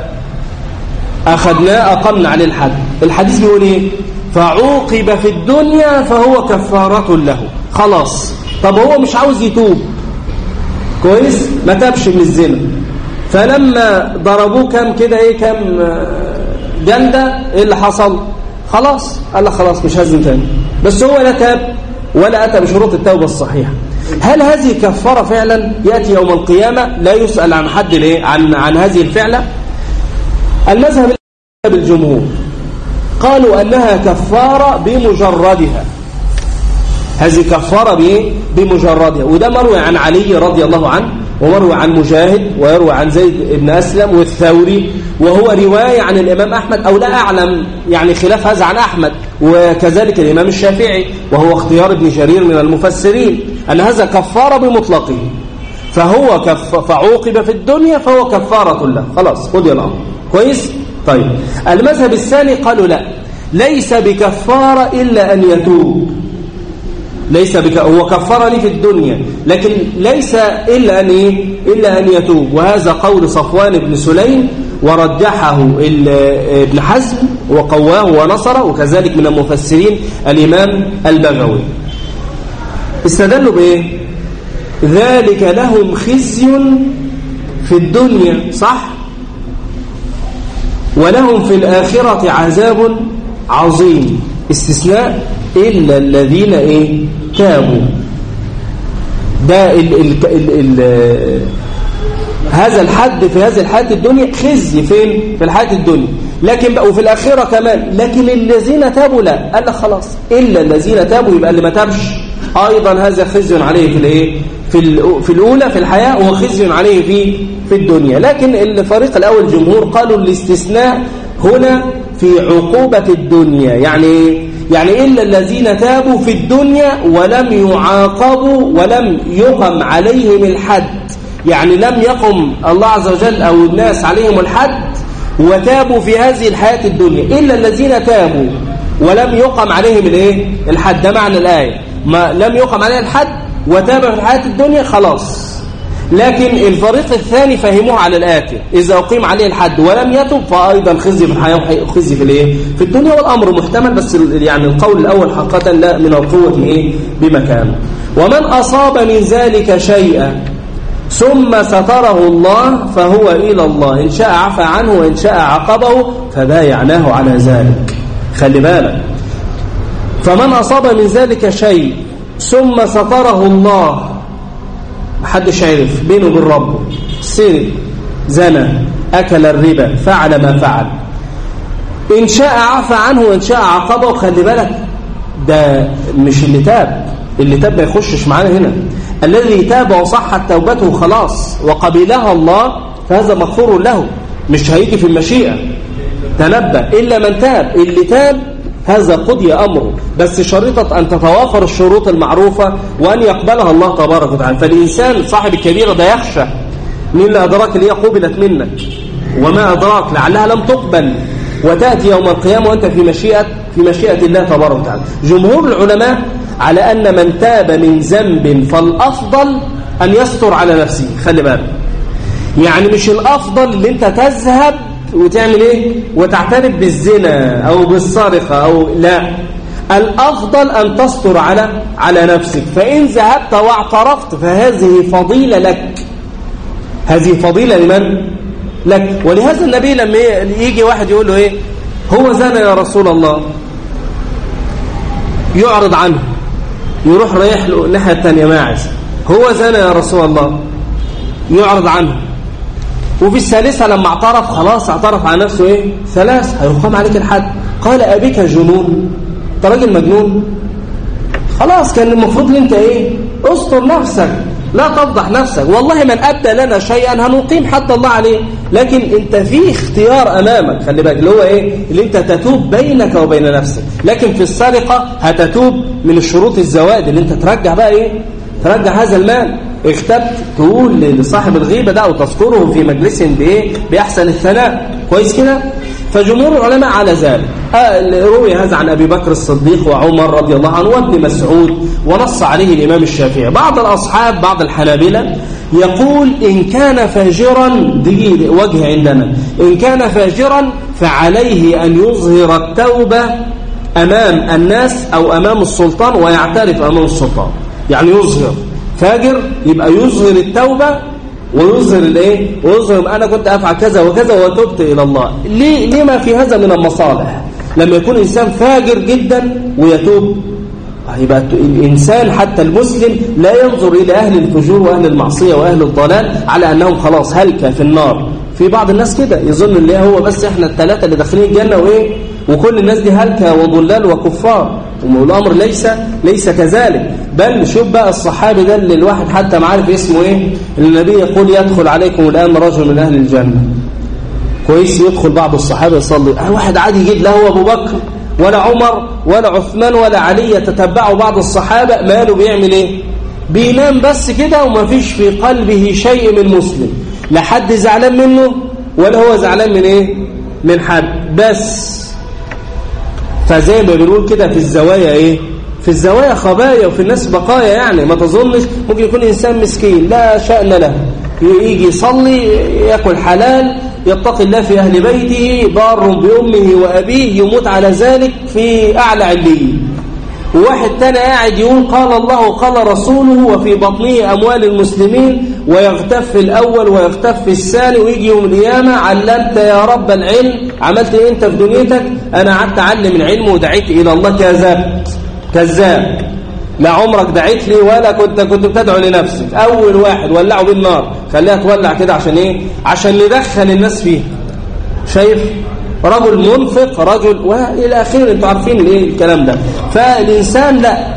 اخذناه اقمنا عليه الحد الحديث بيقول ايه فعوقب في الدنيا فهو كفارة له خلاص طب هو مش عاوز يتوب كويس ما تابش من الزنا فلما ضربوه كم كده ايه كم جلدة ايه اللي حصل خلاص قال لك خلاص مش هزن تاني بس هو لا تاب ولا أتى بشروط التوبة الصحيحة هل هذه كفارة فعلا يأتي يوم القيامة لا يسأل عن حد ليه عن, عن هذه الفعلة المذهب بالجمهور قالوا أنها كفارة بمجردها هذه كفارة بإيه؟ بمجردها وده مروي عن علي رضي الله عنه ومروي عن مجاهد ويروي عن زيد بن أسلم والثوري وهو رواية عن الإمام أحمد أو لا أعلم يعني خلاف هذا عن أحمد وكذلك الإمام الشافعي وهو اختيار ابن جرير من المفسرين أن هذا كفارة بمطلقه فهو كف فعوقب في الدنيا فهو كفارة له خلاص خذ الأمر كويس طيب المذهب الثاني قالوا لا ليس بكفارة إلا أن يتوب ليس بك هو كفرني في الدنيا لكن ليس إلا أن إيه؟ إلا أن يتوب وهذا قول صفوان بن سليم ورجحه ابن حزم وقواه ونصره وكذلك من المفسرين الإمام البغوي استدلوا بإيه ذلك لهم خزي في الدنيا صح ولهم في الآخرة عذاب عظيم استثناء إلا الذين إيه تابوا ده ال ال ال ال هذا الحد في هذه الحياة الدنيا خزي فين في الحياة الدنيا لكن بقوا في الآخرة كمان لكن الذين تابوا لا قال لك خلاص إلا الذين تابوا يبقى اللي ما تابش أيضا هذا خزي عليه في الايه في في الأولى في الحياة وخزي عليه في في الدنيا لكن الفريق الأول الجمهور قالوا الاستثناء هنا في عقوبة الدنيا يعني يعني إلا الذين تابوا في الدنيا ولم يعاقبوا ولم يقم عليهم الحد يعني لم يقم الله عز وجل أو الناس عليهم الحد وتابوا في هذه الحياة الدنيا إلا الذين تابوا ولم يقم عليهم الايه الحد ده معنى الآية ما لم يقم عليهم الحد وتاب في الحياة الدنيا خلاص لكن الفريق الثاني فهموه على الآتي إذا أقيم عليه الحد ولم يتب فأيضا خزي في الحياة وخزي في الإيه في الدنيا والأمر محتمل بس يعني القول الأول حقيقة لا من القوة إيه بمكان ومن أصاب من ذلك شيئا ثم ستره الله فهو إلى الله إن شاء عفى عنه وإن شاء عقبه فبايعناه على ذلك خلي بالك فمن أصاب من ذلك شيء ثم ستره الله محدش عرف بينه وبين ربه سرق زنى أكل الربا فعل ما فعل إن شاء عفى عنه وإن شاء عقبه خلي بالك ده مش اللي تاب اللي تاب ما يخشش معانا هنا الذي تاب وصحت توبته خلاص وقبلها الله فهذا مغفور له مش هيجي في المشيئة تنبأ إلا من تاب اللي تاب هذا قضي أمره بس شريطة أن تتوافر الشروط المعروفة وأن يقبلها الله تبارك وتعالى فالإنسان صاحب الكبيرة ده يخشى مين اللي أدراك اللي هي قبلت منك وما أدراك لعلها لم تقبل وتأتي يوم القيامة وأنت في مشيئة في مشيئة الله تبارك وتعالى جمهور العلماء على أن من تاب من ذنب فالأفضل أن يستر على نفسه خلي بالك يعني مش الأفضل اللي أنت تذهب وتعمل إيه وتعترف بالزنا أو بالسرقة أو لا الأفضل أن تستر على على نفسك فإن ذهبت واعترفت فهذه فضيلة لك هذه فضيلة لمن؟ لك ولهذا النبي لما يجي واحد يقول له إيه هو زنا يا رسول الله يعرض عنه يروح رايح له الناحية الثانية ماعز هو زنا يا رسول الله يعرض عنه وفي الثالثة لما اعترف خلاص اعترف على نفسه ايه ثلاث هيقام عليك الحد قال أبيك جنون انت راجل مجنون خلاص كان المفروض ان انت ايه استر نفسك لا تفضح نفسك والله من أبدى لنا شيئا هنقيم حد الله عليه لكن انت في اختيار أمامك خلي بالك اللي هو ايه اللي انت تتوب بينك وبين نفسك لكن في السرقة هتتوب من الشروط الزواد اللي انت ترجع بقى ايه ترجع هذا المال اختبت تقول لصاحب الغيبة ده وتذكره في مجلس بايه بأحسن الثناء كويس كده فجمهور العلماء على ذلك آه روي هذا عن أبي بكر الصديق وعمر رضي الله عنه وابن مسعود ونص عليه الإمام الشافعي بعض الأصحاب بعض الحنابلة يقول إن كان فاجرا دي وجه عندنا إن كان فاجرا فعليه أن يظهر التوبة أمام الناس أو أمام السلطان ويعترف أمام السلطان يعني يظهر فاجر يبقى يظهر التوبة ويظهر الايه ويظهر انا كنت افعل كذا وكذا وتبت الى الله ليه لما في هذا من المصالح لما يكون انسان فاجر جدا ويتوب يبقى الانسان حتى المسلم لا ينظر الى اهل الفجور واهل المعصيه واهل الضلال على انهم خلاص هلكه في النار في بعض الناس كده يظن ان هو بس احنا الثلاثه اللي داخلين الجنه وايه وكل الناس دي هلكه وضلال وكفار والامر ليس ليس كذلك بل شوف بقى الصحابي ده اللي الواحد حتى ما عارف اسمه ايه النبي يقول يدخل عليكم الان رجل من اهل الجنه كويس يدخل بعض الصحابه يصلي واحد عادي جدا لا هو ابو بكر ولا عمر ولا عثمان ولا علي يتتبعوا بعض الصحابه ماله بيعمل ايه بينام بس كده وما فيش في قلبه شيء من مسلم لا حد زعلان منه ولا هو زعلان من ايه من حد بس فزي ما بنقول كده في الزوايا ايه في الزوايا خبايا وفي الناس بقايا يعني ما تظنش ممكن يكون انسان مسكين لا شأن له يجي يصلي ياكل حلال يتقي الله في اهل بيته بار بامه وابيه يموت على ذلك في اعلى عليين وواحد تاني قاعد يقول قال الله قال رسوله وفي بطنه أموال المسلمين ويغتف الأول ويغتف الثاني ويجي يوم القيامة علمت يا رب العلم عملت إيه أنت في دنيتك أنا قعدت أعلم العلم ودعيت إلى الله كذبت كذاب لا عمرك دعيت لي ولا كنت كنت بتدعو لنفسك أول واحد ولعوا بالنار خليها تولع كده عشان إيه عشان ندخل الناس فيها شايف رجل منفق رجل والى اخره انتوا عارفين الايه الكلام ده فالانسان لا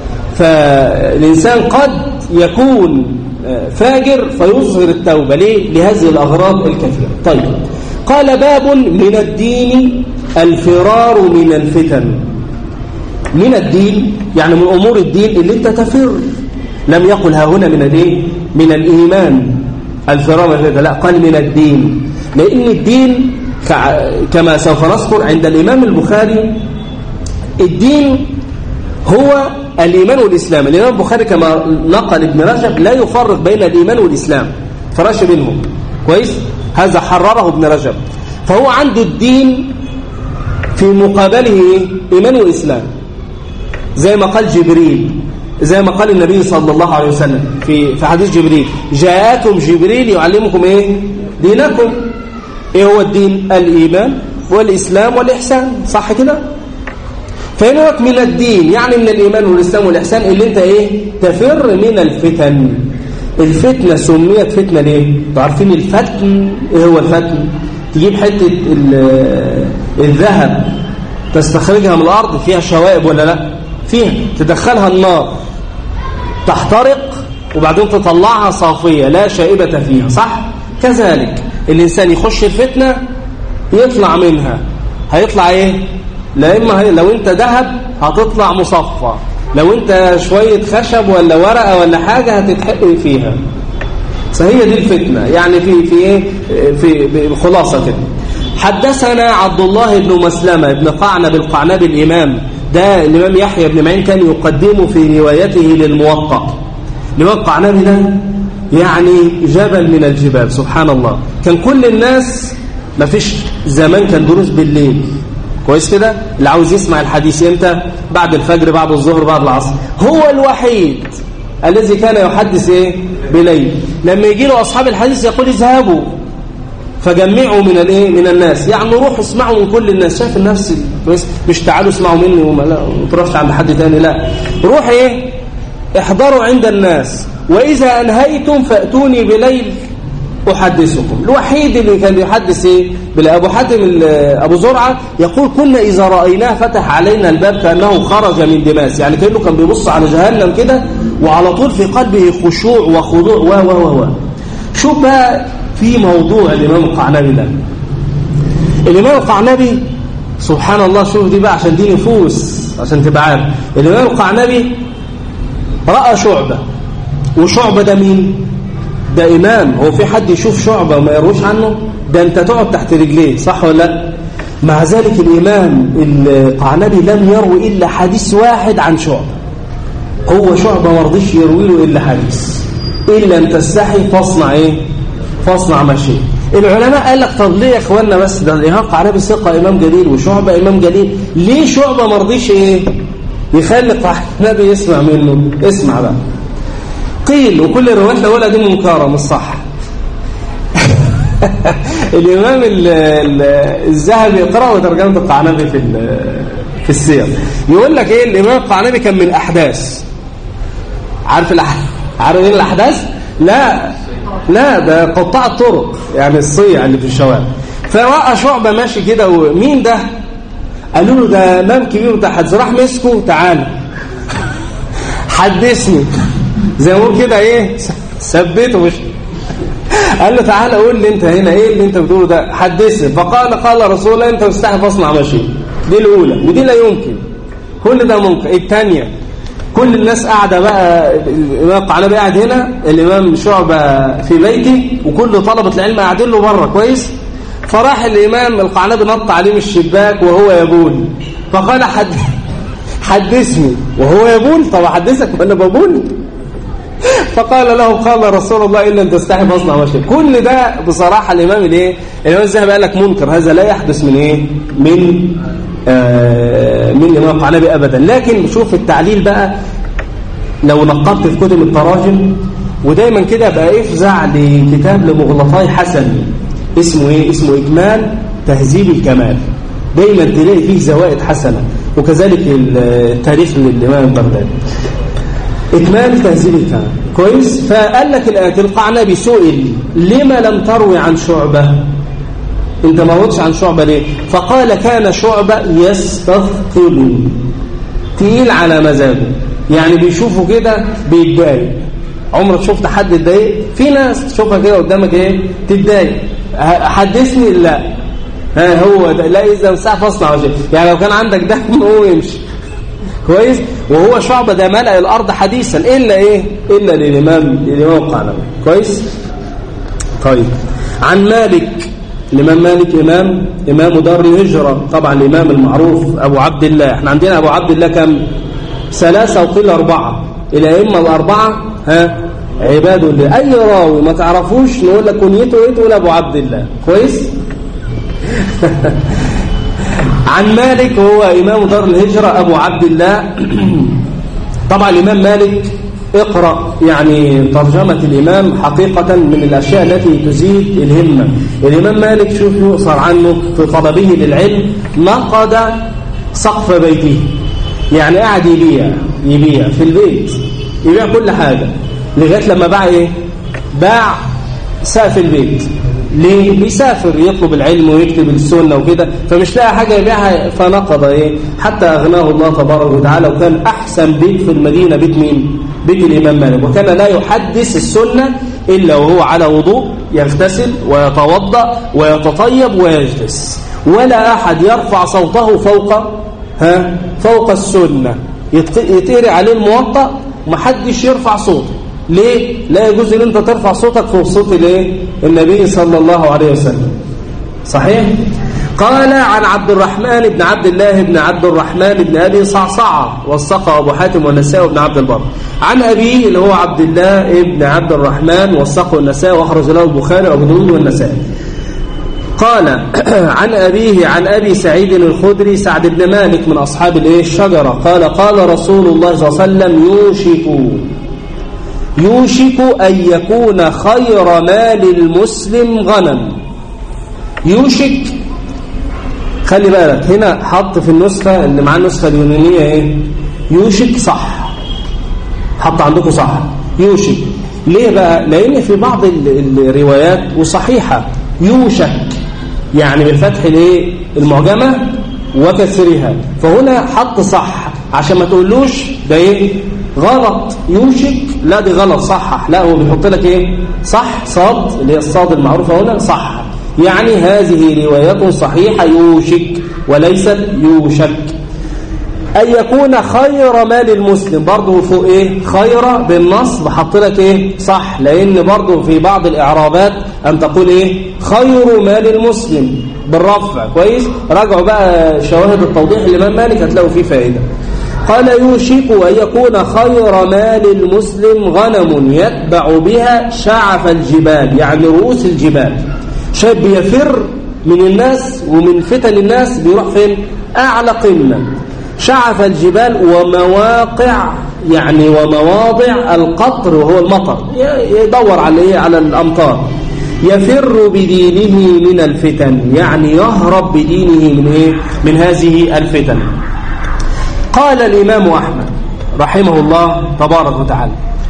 فالانسان قد يكون فاجر فيظهر التوبه ليه لهذه الاغراض الكثيره طيب قال باب من الدين الفرار من الفتن من الدين يعني من امور الدين اللي انت تفر لم يقل ها هنا من الايه من الايمان الفرار من الفتن لا قال من الدين لان الدين كما سوف نذكر عند الإمام البخاري الدين هو الإيمان والإسلام الإمام البخاري كما نقل ابن رجب لا يفرق بين الإيمان والإسلام فراش بينهم كويس هذا حرره ابن رجب فهو عنده الدين في مقابله إيمان وإسلام زي ما قال جبريل زي ما قال النبي صلى الله عليه وسلم في في حديث جبريل جاءكم جبريل يعلمكم ايه دينكم ايه هو الدين الايمان والاسلام والاحسان صح كده فهنا من الدين يعني من الايمان والاسلام والاحسان اللي انت ايه تفر من الفتن الفتنه سميت فتنه ليه انتوا عارفين الفتن ايه هو الفتن تجيب حته الذهب تستخرجها من الارض فيها شوائب ولا لا فيها تدخلها النار تحترق وبعدين تطلعها صافيه لا شائبه فيها صح كذلك الإنسان يخش الفتنة يطلع منها هيطلع إيه لا إما هي لو أنت ذهب هتطلع مصفى لو أنت شوية خشب ولا ورقة ولا حاجة هتتحق فيها فهي دي الفتنة يعني في في إيه في خلاصة كده حدثنا عبد الله بن مسلمة بن قعنب القعنب الإمام ده الإمام يحيى بن معين كان يقدمه في روايته للموقع الإمام القعنبي ده يعني جبل من الجبال سبحان الله كان كل الناس ما فيش زمان كان دروس بالليل كويس كده اللي عاوز يسمع الحديث امتى بعد الفجر بعد الظهر بعد العصر هو الوحيد الذي كان يحدث ايه بليل لما يجي له اصحاب الحديث يقول اذهبوا فجمعوا من الايه من الناس يعني روحوا اسمعوا من كل الناس شايف الناس مش تعالوا اسمعوا مني وما لا ما تروحش عند حد تاني لا روح ايه احضروا عند الناس وإذا أنهيتم فأتوني بليل أحدثكم الوحيد اللي كان يحدث إيه أبو حاتم أبو زرعة يقول كنا إذا رأيناه فتح علينا الباب كأنه خرج من دماس يعني كأنه كان بيبص على جهنم كده وعلى طول في قلبه خشوع وخضوع و و و شوف بقى في موضوع الإمام القعنبي ده الإمام القعنبي سبحان الله شوف دي بقى عشان دي نفوس عشان تبقى عارف الإمام القعنبي رأى شعبة وشعبة ده مين ده إمام هو في حد يشوف شعبة وما يروش عنه ده أنت تقعد تحت رجليه صح ولا لا مع ذلك الإمام القعنبي لم يروي إلا حديث واحد عن شعبة هو شعبة ما رضيش يروي له إلا حديث إلا أن تستحي فاصنع إيه فاصنع ما شئت العلماء قال لك طب ليه يا اخوانا بس ده الامام قعنبي ثقه امام جليل وشعبه امام جليل ليه شعبه ما رضيش ايه يخلي قعنبي يسمع منه اسمع بقى قيل وكل الروايات الاولى دي منكره مش صح الامام الذهبي اقرأوا ترجمه القعنبي في في السير يقول لك ايه الامام القعنبي كان من الاحداث عارف الأح... عارف ايه الاحداث لا لا ده قطاع الطرق يعني الصيع اللي في الشوارع فراى شعبه ماشي كده ومين ده قالوا له ده امام كبير بتاع حدث راح مسكه تعالى حدثني زي ما بقول كده ايه ثبته مش قال له تعالى قول لي انت هنا ايه اللي انت بتقوله ده حدثني فقال قال رسول الله انت مستحي فاصنع ما شئت دي الاولى ودي لا يمكن كل ده ممكن الثانيه كل الناس قاعده بقى الامام القعنبي قاعد هنا الامام شعبه في بيته وكل طلبه العلم قاعدين له بره كويس فراح الامام القعنبي نط عليه من الشباك وهو يبول فقال حد حدثني وهو يبول طب احدثك وانا ببول فقال له قال رسول الله إلا أن تستحي فاصنع ما شئت كل ده بصراحة الإمام الايه الإمام الذهبي قال لك منكر هذا لا يحدث من إيه من آه، من الإمام القعنبي أبدا لكن شوف التعليل بقى لو نقبت في كتب التراجم ودايما كده بقى افزع لكتاب لمغلطاي حسن اسمه ايه اسمه إجمال تهذيب الكمال دايما تلاقي فيه زوائد حسنة وكذلك التاريخ للإمام البغدادي إكمال تهذيب الكمال كويس فقال لك الآن القعنبي سئل لما لم تروي عن شعبة انت ما روتش عن شعبة ليه فقال كان شعبة يستثقل تقيل على مزاجه يعني بيشوفه كده بيتضايق عمرك شفت حد يتضايق في ناس تشوفها كده قدامك ايه تتضايق حدثني لا ها هو ده لا اذا مساح فاصنع وجه يعني لو كان عندك دم هو يمشي كويس وهو شعبة ده ملأ الأرض حديثا إلا إيه إلا للإمام الإمام القعنبي كويس طيب عن مالك الإمام مالك إمام إمام دار الهجرة طبعا الإمام المعروف أبو عبد الله احنا عندنا أبو عبد الله كم ثلاثة وقيل أربعة الأئمة الأربعة ها عباد الله أي راوي ما تعرفوش نقول لك كنيته إيه تقول أبو عبد الله كويس عن مالك هو إمام دار الهجرة أبو عبد الله طبعا الإمام مالك اقرأ يعني ترجمة الإمام حقيقة من الأشياء التي تزيد الهمة الإمام مالك شوف يؤصر عنه في طلبه للعلم نقد سقف بيته يعني قاعد يبيع يبيع في البيت يبيع كل حاجة لغاية لما باع ايه باع سقف البيت ليه بيسافر يطلب العلم ويكتب السنة وكده فمش لاقي حاجة يبيعها فنقض ايه حتى أغناه الله تبارك وتعالى وكان أحسن بيت في المدينة بيت مين بيت الإمام مالك وكان لا يحدث السنة إلا وهو على وضوء يغتسل ويتوضأ ويتطيب ويجلس ولا أحد يرفع صوته فوق ها فوق السنة يتقري عليه الموطأ ومحدش يرفع صوته ليه لا يجوز ان انت ترفع صوتك فوق صوت الايه النبي صلى الله عليه وسلم صحيح قال عن عبد الرحمن بن عبد الله بن عبد الرحمن بن ابي صعصعه وثقه ابو حاتم والنسائي بن عبد البر عن ابيه اللي هو عبد الله بن عبد الرحمن وثقه النسائي واخرج له البخاري وابو داود والنسائي قال عن أبيه عن أبي سعيد الخدري سعد بن مالك من أصحاب الإيه الشجرة قال قال رسول الله صلى الله عليه وسلم يوشك يوشك أن يكون خير مال المسلم غنم يوشك خلي بالك هنا حط في النسخة اللي معاه النسخة اليونانية ايه يوشك صح حط عندكم صح يوشك ليه بقى لأن في بعض الروايات وصحيحة يوشك يعني بالفتح الايه المعجمة وكسرها فهنا حط صح عشان ما تقولوش ده ايه غلط يوشك لا دي غلط صحح لا هو بيحط لك ايه صح صاد اللي هي الصاد المعروفة هنا صح يعني هذه رواية صحيحة يوشك وليست يوشك أن يكون خير مال المسلم برضه فوق إيه خير بالنص بحط لك إيه صح لأن برضه في بعض الإعرابات أن تقول إيه خير مال المسلم بالرفع كويس راجعوا بقى شواهد التوضيح الإمام مالك هتلاقوا فيه فائدة قال يوشك أن يكون خير مال المسلم غنم يتبع بها شعف الجبال يعني رؤوس الجبال شاب يفر من الناس ومن فتن الناس بيروح فين أعلى قمة شعف الجبال ومواقع يعني ومواضع القطر وهو المطر يدور على ايه على الامطار يفر بدينه من الفتن يعني يهرب بدينه من ايه من هذه الفتن قال الامام احمد رحمه الله تبارك وتعالى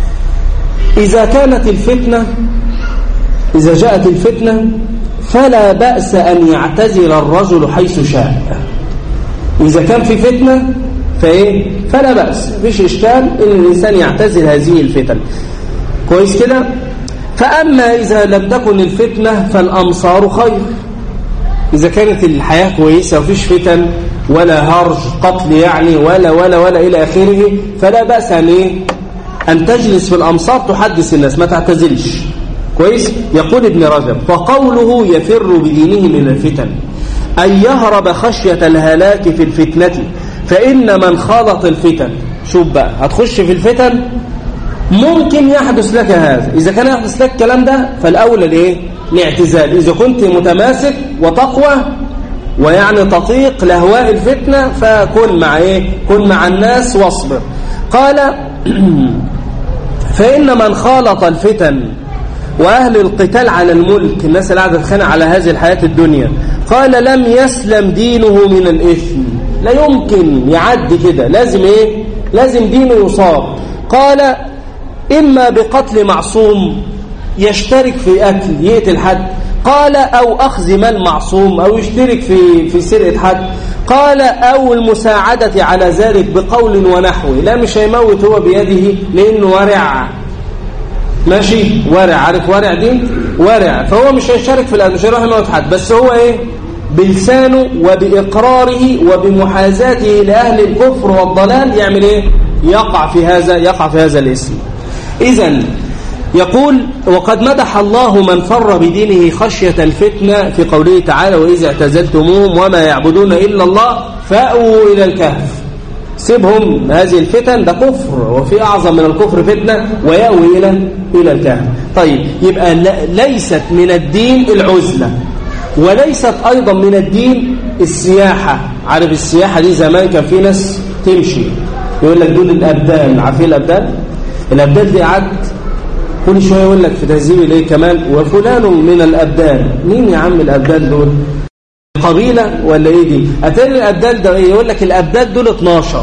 اذا كانت الفتنه اذا جاءت الفتنه فلا باس ان يعتزل الرجل حيث شاء إذا كان في فتنة فإيه فلا بأس مفيش إشكال إن الإنسان يعتزل هذه الفتن كويس كده فأما إذا لم تكن الفتنة فالأمصار خير إذا كانت الحياة كويسة وفيش فتن ولا هرج قتل يعني ولا ولا ولا إلى آخره فلا بأس أن إيه أن تجلس في الأمصار تحدث الناس ما تعتزلش كويس يقول ابن رجب فقوله يفر بدينه من الفتن أن يهرب خشية الهلاك في الفتنة فإن من خالط الفتن شوف بقى هتخش في الفتن ممكن يحدث لك هذا إذا كان يحدث لك الكلام ده فالأولى لإيه؟ لاعتزال إذا كنت متماسك وتقوى ويعني تطيق لهواء الفتنة فكن مع إيه كن مع الناس واصبر قال فإن من خالط الفتن وأهل القتال على الملك الناس اللي قاعدة تتخانق على هذه الحياة الدنيا قال لم يسلم دينه من الإثم لا يمكن يعدي كده لازم إيه لازم دينه يصاب قال إما بقتل معصوم يشترك في قتل يقتل حد قال أو أخذ مال معصوم أو يشترك في في سرقة حد قال أو المساعدة على ذلك بقول ونحوه لا مش هيموت هو بيده لأنه ورع ماشي ورع عارف ورع دي ورع فهو مش هيشارك في الأمر مش هيروح يموت حد بس هو إيه بلسانه وبإقراره وبمحازاته لأهل الكفر والضلال يعمل إيه يقع في هذا يقع في هذا الاسم إذا يقول وقد مدح الله من فر بدينه خشية الفتنة في قوله تعالى وإذا اعتزلتموهم وما يعبدون إلا الله فأووا إلى الكهف سيبهم هذه الفتن ده كفر وفي أعظم من الكفر فتنة ويأوي إلى إلى الكهف طيب يبقى ليست من الدين العزلة وليست أيضا من الدين السياحة عارف السياحة دي زمان كان في ناس تمشي يقول لك دول الأبدال عارفين الأبدال الأبدال دي قعدت كل شوية يقول لك في تهذيب إليه كمان وفلان من الأبدال مين يا عم الأبدال دول قبيلة ولا إيه دي أتاري الأبدال ده إيه يقول لك الأبدال دول 12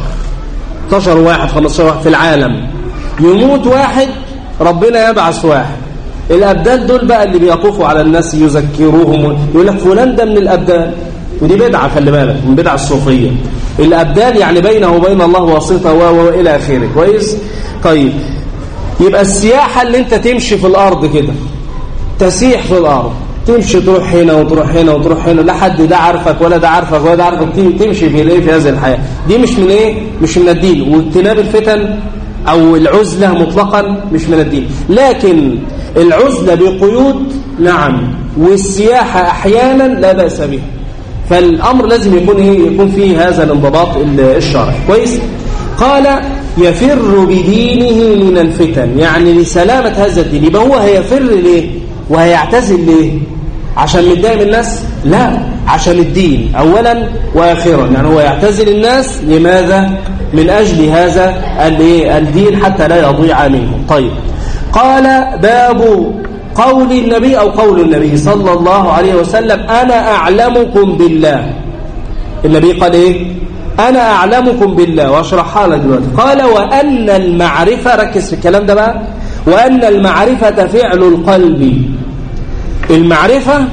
12 واحد 15 واحد في العالم يموت واحد ربنا يبعث واحد الأبدال دول بقى اللي بيطوفوا على الناس يذكروهم يقول لك فلان ده من الأبدال ودي بدعة خلي بالك من بدعة الصوفية الأبدال يعني بينه وبين الله واسطة وإلى آخره كويس طيب يبقى السياحة اللي انت تمشي في الأرض كده تسيح في الأرض تمشي تروح هنا وتروح هنا وتروح هنا لا حد ده عارفك ولا ده عارفك ولا ده عارفك تمشي في الايه في هذه الحياة دي مش من ايه مش من الدين واجتناب الفتن او العزلة مطلقا مش من الدين لكن العزلة بقيود نعم والسياحة احيانا لا بأس بها فالامر لازم يكون ايه يكون فيه هذا الانضباط الشرعي كويس قال يفر بدينه من الفتن يعني لسلامة هذا الدين يبقى هو هيفر ليه وهيعتزل ليه عشان متضايق من الناس لا عشان الدين اولا واخرا يعني هو يعتزل الناس لماذا من اجل هذا الدين حتى لا يضيع منه طيب قال باب قول النبي او قول النبي صلى الله عليه وسلم انا اعلمكم بالله النبي قال ايه أنا أعلمكم بالله وأشرحها لك دلوقتي قال وأن المعرفة ركز في الكلام ده بقى وأن المعرفة فعل القلب المعرفة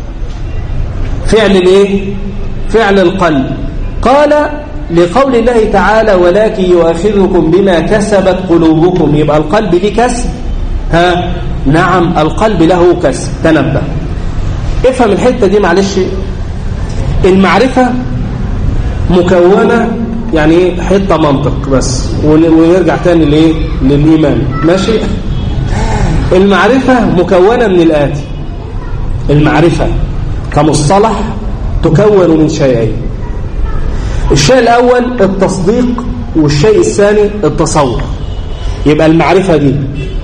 فعل الايه فعل القلب قال لقول الله تعالى ولكن يؤاخذكم بما كسبت قلوبكم يبقى القلب ليه كسب ها نعم القلب له كسب تنبه افهم الحتة دي معلش المعرفة مكونة يعني حتة منطق بس ونرجع تاني ليه للإيمان ماشي المعرفة مكونة من الآتي المعرفة كمصطلح تكون من شيئين الشيء الأول التصديق والشيء الثاني التصور يبقى المعرفة دي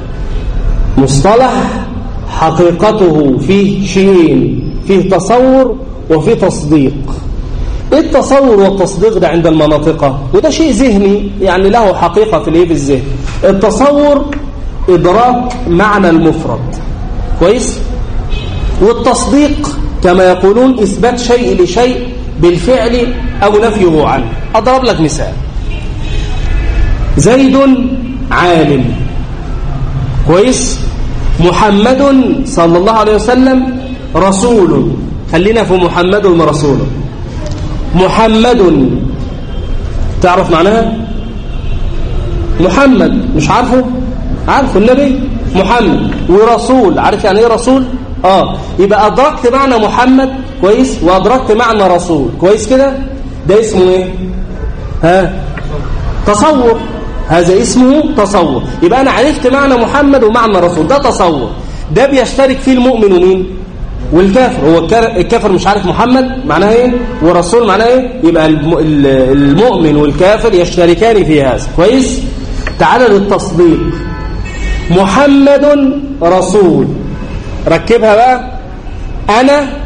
مصطلح حقيقته فيه شيئين فيه تصور وفيه تصديق التصور والتصديق ده عند المناطقة وده شيء ذهني يعني له حقيقة في الايه في الذهن التصور إدراك معنى المفرد كويس والتصديق كما يقولون إثبات شيء لشيء بالفعل أو نفيه عنه أضرب لك مثال زيد عالم كويس محمد صلى الله عليه وسلم رسول خلينا في محمد ورسوله محمد تعرف معناها محمد مش عارفه عارفه النبي محمد ورسول عارف يعني ايه رسول اه يبقى ادركت معنى محمد كويس وادركت معنى رسول كويس كده ده اسمه ايه ها تصور هذا اسمه تصور يبقى انا عرفت معنى محمد ومعنى رسول ده تصور ده بيشترك فيه المؤمن ومين والكافر هو الكافر مش عارف محمد معناه ايه ورسول معناه ايه يبقى المؤمن والكافر يشتركان في هذا كويس تعال للتصديق محمد رسول ركبها بقى انا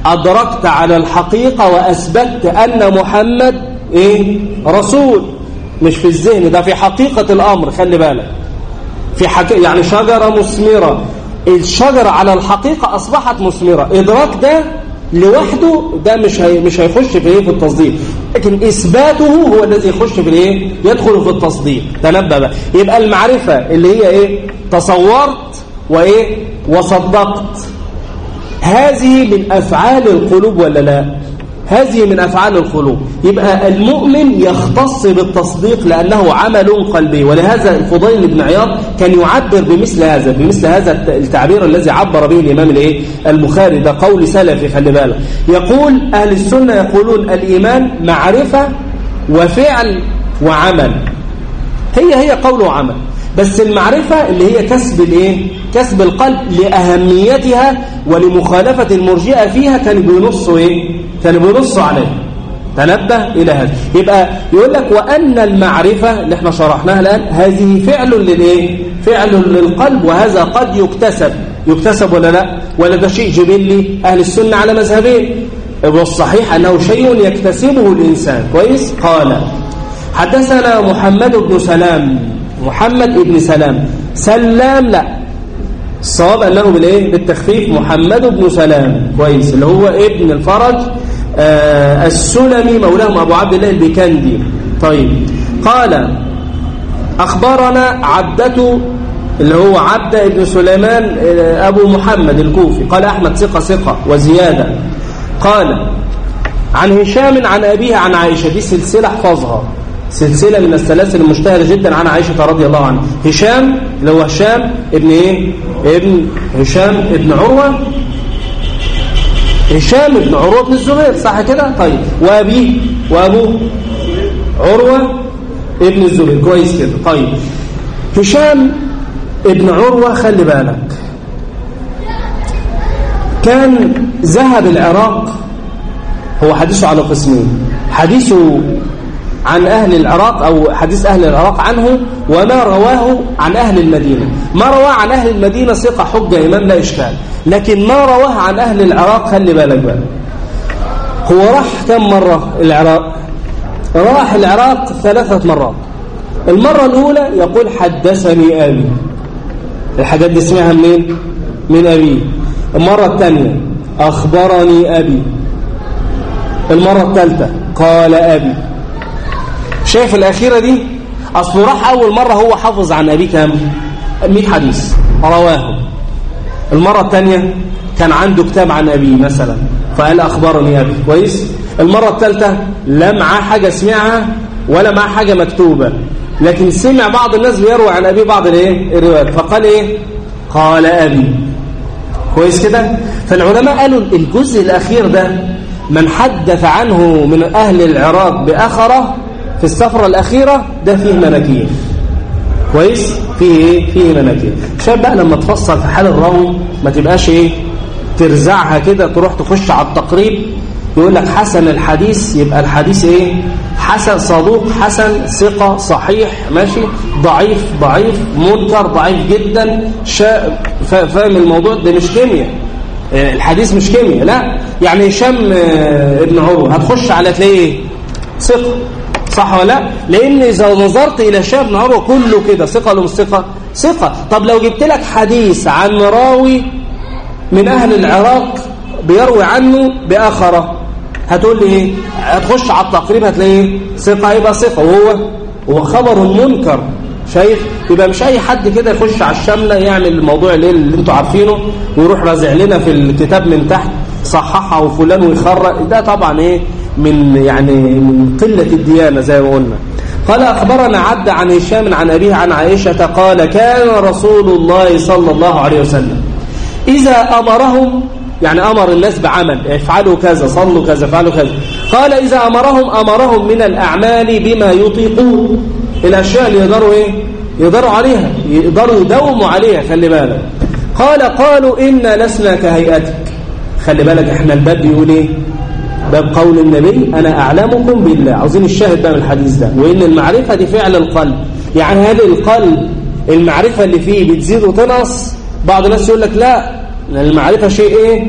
أدركت على الحقيقة وأثبتت أن محمد إيه؟ رسول مش في الذهن ده في حقيقة الأمر خلي بالك في حك... يعني شجرة مثمرة الشجرة على الحقيقة أصبحت مثمرة إدراك ده لوحده ده مش هي... مش هيخش في ايه في التصديق لكن اثباته هو الذي يخش في الايه يدخل في التصديق تنبه بقى يبقى المعرفه اللي هي ايه تصورت وايه وصدقت هذه من افعال القلوب ولا لا هذه من أفعال القلوب يبقى المؤمن يختص بالتصديق لأنه عمل قلبي ولهذا الفضيل بن عياض كان يعبر بمثل هذا بمثل هذا التعبير الذي عبر به الإمام الايه البخاري ده قول سلفي خلي بالك يقول أهل السنة يقولون الإيمان معرفة وفعل وعمل هي هي قول وعمل بس المعرفة اللي هي كسب الايه كسب القلب لأهميتها ولمخالفة المرجئة فيها كانوا بينصوا ايه كانوا بينصوا عليه تنبه إلى هذا يبقى يقول لك وأن المعرفة اللي احنا شرحناها الآن هذه فعل للإيه فعل للقلب وهذا قد يكتسب يكتسب ولا لا ولا ده شيء جبلي أهل السنة على مذهبين والصحيح أنه شيء يكتسبه الإنسان كويس قال حدثنا محمد بن سلام محمد بن سلام سلام لا الصواب أنه بالإيه بالتخفيف محمد بن سلام كويس اللي هو ابن الفرج آه السلمي مولاهم أبو عبد الله البكندي طيب قال أخبرنا عبدة اللي هو عبد بن سليمان آه أبو محمد الكوفي قال أحمد ثقة ثقة وزيادة قال عن هشام عن أبيه عن عائشة دي سلسلة احفظها سلسلة من السلاسل المشتهرة جدا عن عائشة رضي الله عنها هشام اللي هو هشام ابن ايه ابن هشام ابن عروة هشام ابن عروة بن الزبير صح كده طيب وابيه وابوه عروة ابن الزبير كويس كده طيب هشام ابن عروة خلي بالك كان ذهب العراق هو حديثه على قسمين حديثه عن أهل العراق أو حديث أهل العراق عنه وما رواه عن أهل المدينة ما رواه عن أهل المدينة ثقة حجة إمام لا إشكال لكن ما رواه عن أهل العراق خلي بالك بقى هو راح كم مرة العراق راح العراق ثلاثة مرات المرة الأولى يقول حدثني أبي الحاجات دي اسمها منين من أبي المرة الثانية أخبرني أبي المرة الثالثة قال أبي شايف الأخيرة دي أصله راح أول مرة هو حافظ عن أبيه كام 100 حديث رواه المرة الثانية كان عنده كتاب عن أبيه مثلا فقال أخبرني أبي كويس المرة الثالثة لا معاه حاجة سمعها ولا معاه حاجة مكتوبة لكن سمع بعض الناس بيروي عن أبيه بعض الايه الروايات فقال إيه قال أبي كويس كده فالعلماء قالوا الجزء الأخير ده من حدث عنه من أهل العراق بأخره في السفرة الأخيرة ده فيه مناكير كويس فيه ايه فيه مناكير شاب بقى لما تفصل في حال الراوي ما تبقاش ايه ترزعها كده تروح تخش على التقريب يقول لك حسن الحديث يبقى الحديث ايه حسن صدوق حسن ثقة صحيح ماشي ضعيف ضعيف منكر ضعيف جدا شا... فاهم الموضوع ده مش كيمياء الحديث مش كيمياء لا يعني هشام ابن عروه هتخش على تلاقيه ثقة صح ولا لا لان اذا نظرت الى هشام بن عروه كله كده ثقه ولا مش ثقه ثقه طب لو جبت لك حديث عن راوي من اهل العراق بيروي عنه باخره هتقول لي ايه هتخش على التقريب هتلاقيه ثقه يبقى ثقه وهو هو خبر منكر شايف يبقى مش اي حد كده يخش على الشامله يعمل الموضوع اللي, اللي انتوا عارفينه ويروح رازع لنا في الكتاب من تحت صححها وفلان ويخرج ده طبعا ايه من يعني من قلة الديانة زي ما قلنا قال أخبرنا عبد عن هشام عن أبيه عن عائشة قال كان رسول الله صلى الله عليه وسلم إذا أمرهم يعني أمر الناس بعمل افعلوا كذا صلوا كذا افعلوا كذا قال إذا أمرهم أمرهم من الأعمال بما يطيقون الأشياء اللي يقدروا إيه يقدروا عليها يقدروا يداوموا عليها خلي بالك قال قالوا إنا لسنا كهيئتك خلي بالك احنا الباب بيقول ايه باب قول النبي أنا أعلمكم بالله عاوزين الشاهد بقى من الحديث ده وإن المعرفة دي فعل القلب يعني هذا القلب المعرفة اللي فيه بتزيد وتنقص بعض الناس يقول لك لا المعرفة شيء إيه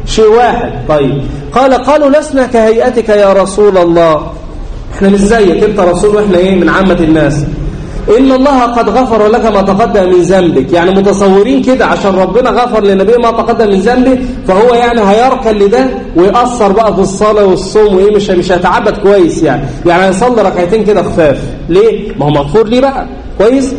شيء واحد طيب قال قالوا لسنا كهيئتك يا رسول الله احنا مش زيك انت رسول واحنا ايه من عامة الناس إن الله قد غفر لك ما تقدم من ذنبك يعني متصورين كده عشان ربنا غفر لنبيه ما تقدم من ذنبه فهو يعني هيركن لده ويأثر بقى في الصلاة والصوم وإيه مش مش هيتعبد كويس يعني يعني هيصلي ركعتين كده خفاف ليه؟ ما هو مغفور ليه بقى كويس؟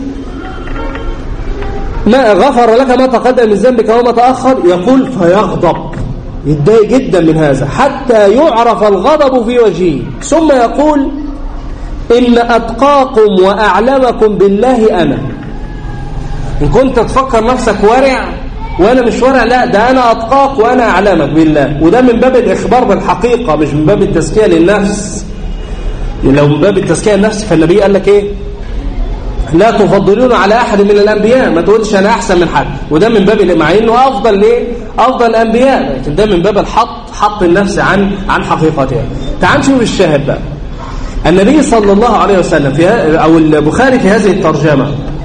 ما غفر لك ما تقدم من ذنبك وما تأخر يقول فيغضب يتضايق جدا من هذا حتى يعرف الغضب في وجهه ثم يقول إن أتقاكم وأعلمكم بالله أنا إن كنت تفكر نفسك ورع وأنا مش ورع لا ده أنا أتقاك وأنا أعلمك بالله وده من باب الإخبار بالحقيقة مش من باب التزكية للنفس لو من باب التزكية للنفس فالنبي قال لك إيه لا تفضلون على أحد من الأنبياء ما تقولش أنا أحسن من حد وده من باب مع إنه أفضل ليه أفضل الأنبياء لكن ده من باب الحط حط النفس عن عن حقيقتها تعال نشوف الشاهد بقى النبي صلى الله عليه وسلم في أو البخاري في هذه الترجمة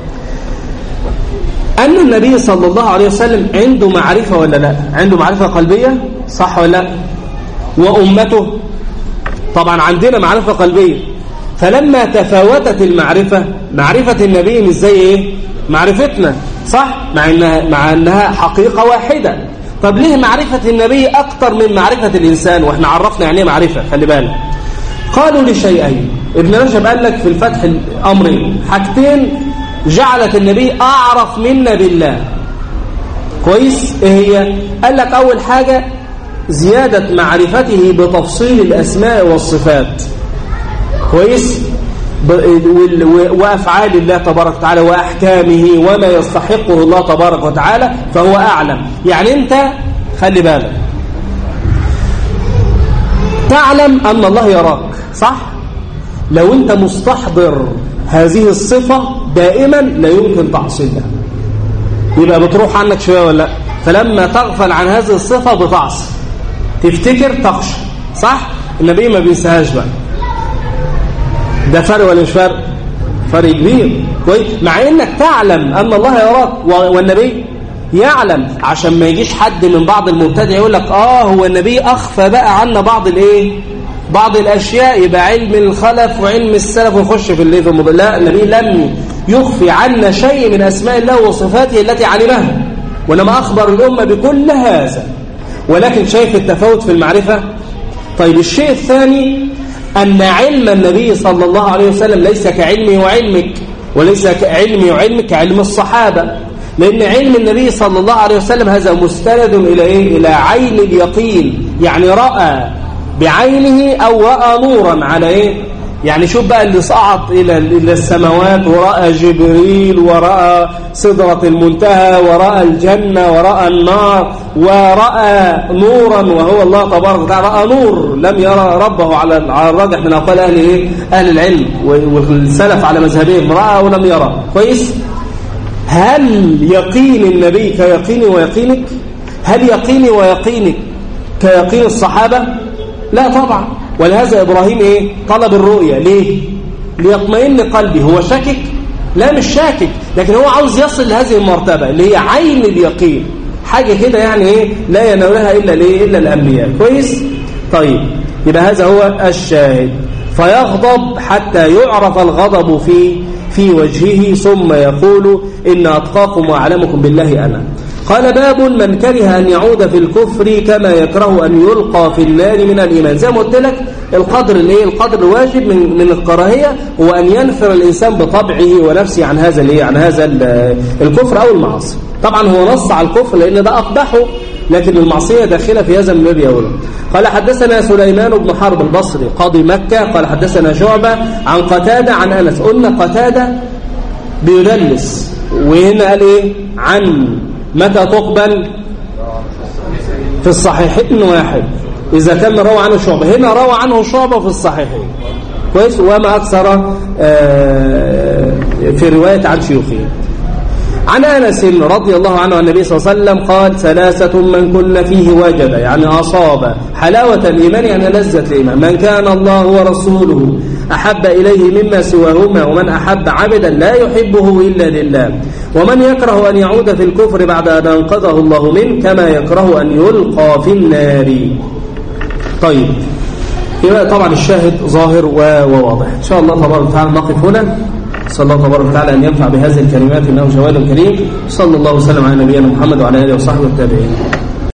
أن النبي صلى الله عليه وسلم عنده معرفة ولا لا عنده معرفة قلبية صح ولا لا وأمته طبعا عندنا معرفة قلبية فلما تفاوتت المعرفة معرفة النبي مش زي ايه معرفتنا صح مع انها مع انها حقيقة واحدة طب ليه معرفة النبي اكتر من معرفة الانسان واحنا عرفنا يعني ايه معرفة خلي بالك قالوا لشيئين ابن رجب قال لك في الفتح امرين حاجتين جعلت النبي اعرف منا بالله كويس ايه هي قال لك اول حاجة زيادة معرفته بتفصيل الاسماء والصفات كويس وأفعال الله تبارك وتعالى وأحكامه وما يستحقه الله تبارك وتعالى فهو أعلم يعني أنت خلي بالك تعلم أن الله يراك صح لو أنت مستحضر هذه الصفة دائما لا يمكن تحصيلها يبقى بتروح عنك شوية ولا لا فلما تغفل عن هذه الصفة بتعصي تفتكر تخشى صح النبي ما بينساهاش بقى ده فرق ولا مش فرق فرق كبير كويس مع انك تعلم ان الله يراك والنبي يعلم عشان ما يجيش حد من بعض المبتدع يقول لك اه هو النبي اخفى بقى عنا بعض الايه بعض الاشياء يبقى علم الخلف وعلم السلف ويخش في الليل لا النبي لم يخفي عنا شيء من اسماء الله وصفاته التي علمها وانما اخبر الامه بكل هذا ولكن شايف التفاوت في المعرفه طيب الشيء الثاني أن علم النبي صلى الله عليه وسلم ليس كعلمي وعلمك وليس كعلمي وعلمك كعلم الصحابة لأن علم النبي صلى الله عليه وسلم هذا مستند إلى إيه؟ إلى عين اليقين يعني رأى بعينه أو رأى نورا على إيه يعني شوف بقى اللي صعد إلى إلى السماوات ورأى جبريل ورأى سدرة المنتهى ورأى الجنة ورأى النار ورأى نورا وهو الله تبارك وتعالى رأى نور لم يرى ربه على على الراجح من أقوال أهل إيه؟ أهل العلم والسلف على مذهبهم رأى ولم يرى كويس هل يقين النبي كيقيني ويقينك هل يقيني ويقينك كيقين الصحابة لا طبعا ولهذا إبراهيم إيه؟ طلب الرؤية ليه؟ ليطمئن قلبي هو شاكك؟ لا مش شاكك لكن هو عاوز يصل لهذه المرتبة اللي هي عين اليقين حاجة كده يعني إيه؟ لا ينالها إلا ليه؟ إلا الأنبياء كويس؟ طيب يبقى هذا هو الشاهد فيغضب حتى يعرف الغضب في في وجهه ثم يقول إن أتقاكم وأعلمكم بالله أنا قال باب من كره أن يعود في الكفر كما يكره أن يلقى في النار من الإيمان زي ما قلت لك القدر اللي القدر الواجب من من الكراهية هو أن ينفر الإنسان بطبعه ونفسه عن هذا الايه عن هذا الكفر أو المعاصي طبعا هو نص على الكفر لأن ده أقبحه لكن المعصية داخلة في هذا من باب أولى قال حدثنا سليمان بن حرب البصري قاضي مكة قال حدثنا شعبة عن قتادة عن أنس قلنا قتادة بيدلس وهنا قال إيه عن متى تقبل في الصحيحين واحد إذا كان روى عنه شعبة هنا روى عنه شعبة في الصحيحين كويس وما أكثر في رواية عن شيوخه عن أنس رضي الله عنه النبي صلى الله عليه وسلم قال ثلاثة من كن فيه وجد يعني أصاب حلاوة الإيمان يعني لذة الإيمان من كان الله ورسوله أحب إليه مما سواهما ومن أحب عبدا لا يحبه إلا لله ومن يكره أن يعود في الكفر بعد أن أنقذه الله منه كما يكره أن يلقى في النار طيب يبقى طبعا الشاهد ظاهر وواضح إن شاء الله تبارك وتعالى نقف هنا صلى الله تبارك وتعالى أن ينفع بهذه الكلمات إنه جوال كريم صلى الله وسلم على نبينا محمد وعلى آله وصحبه التابعين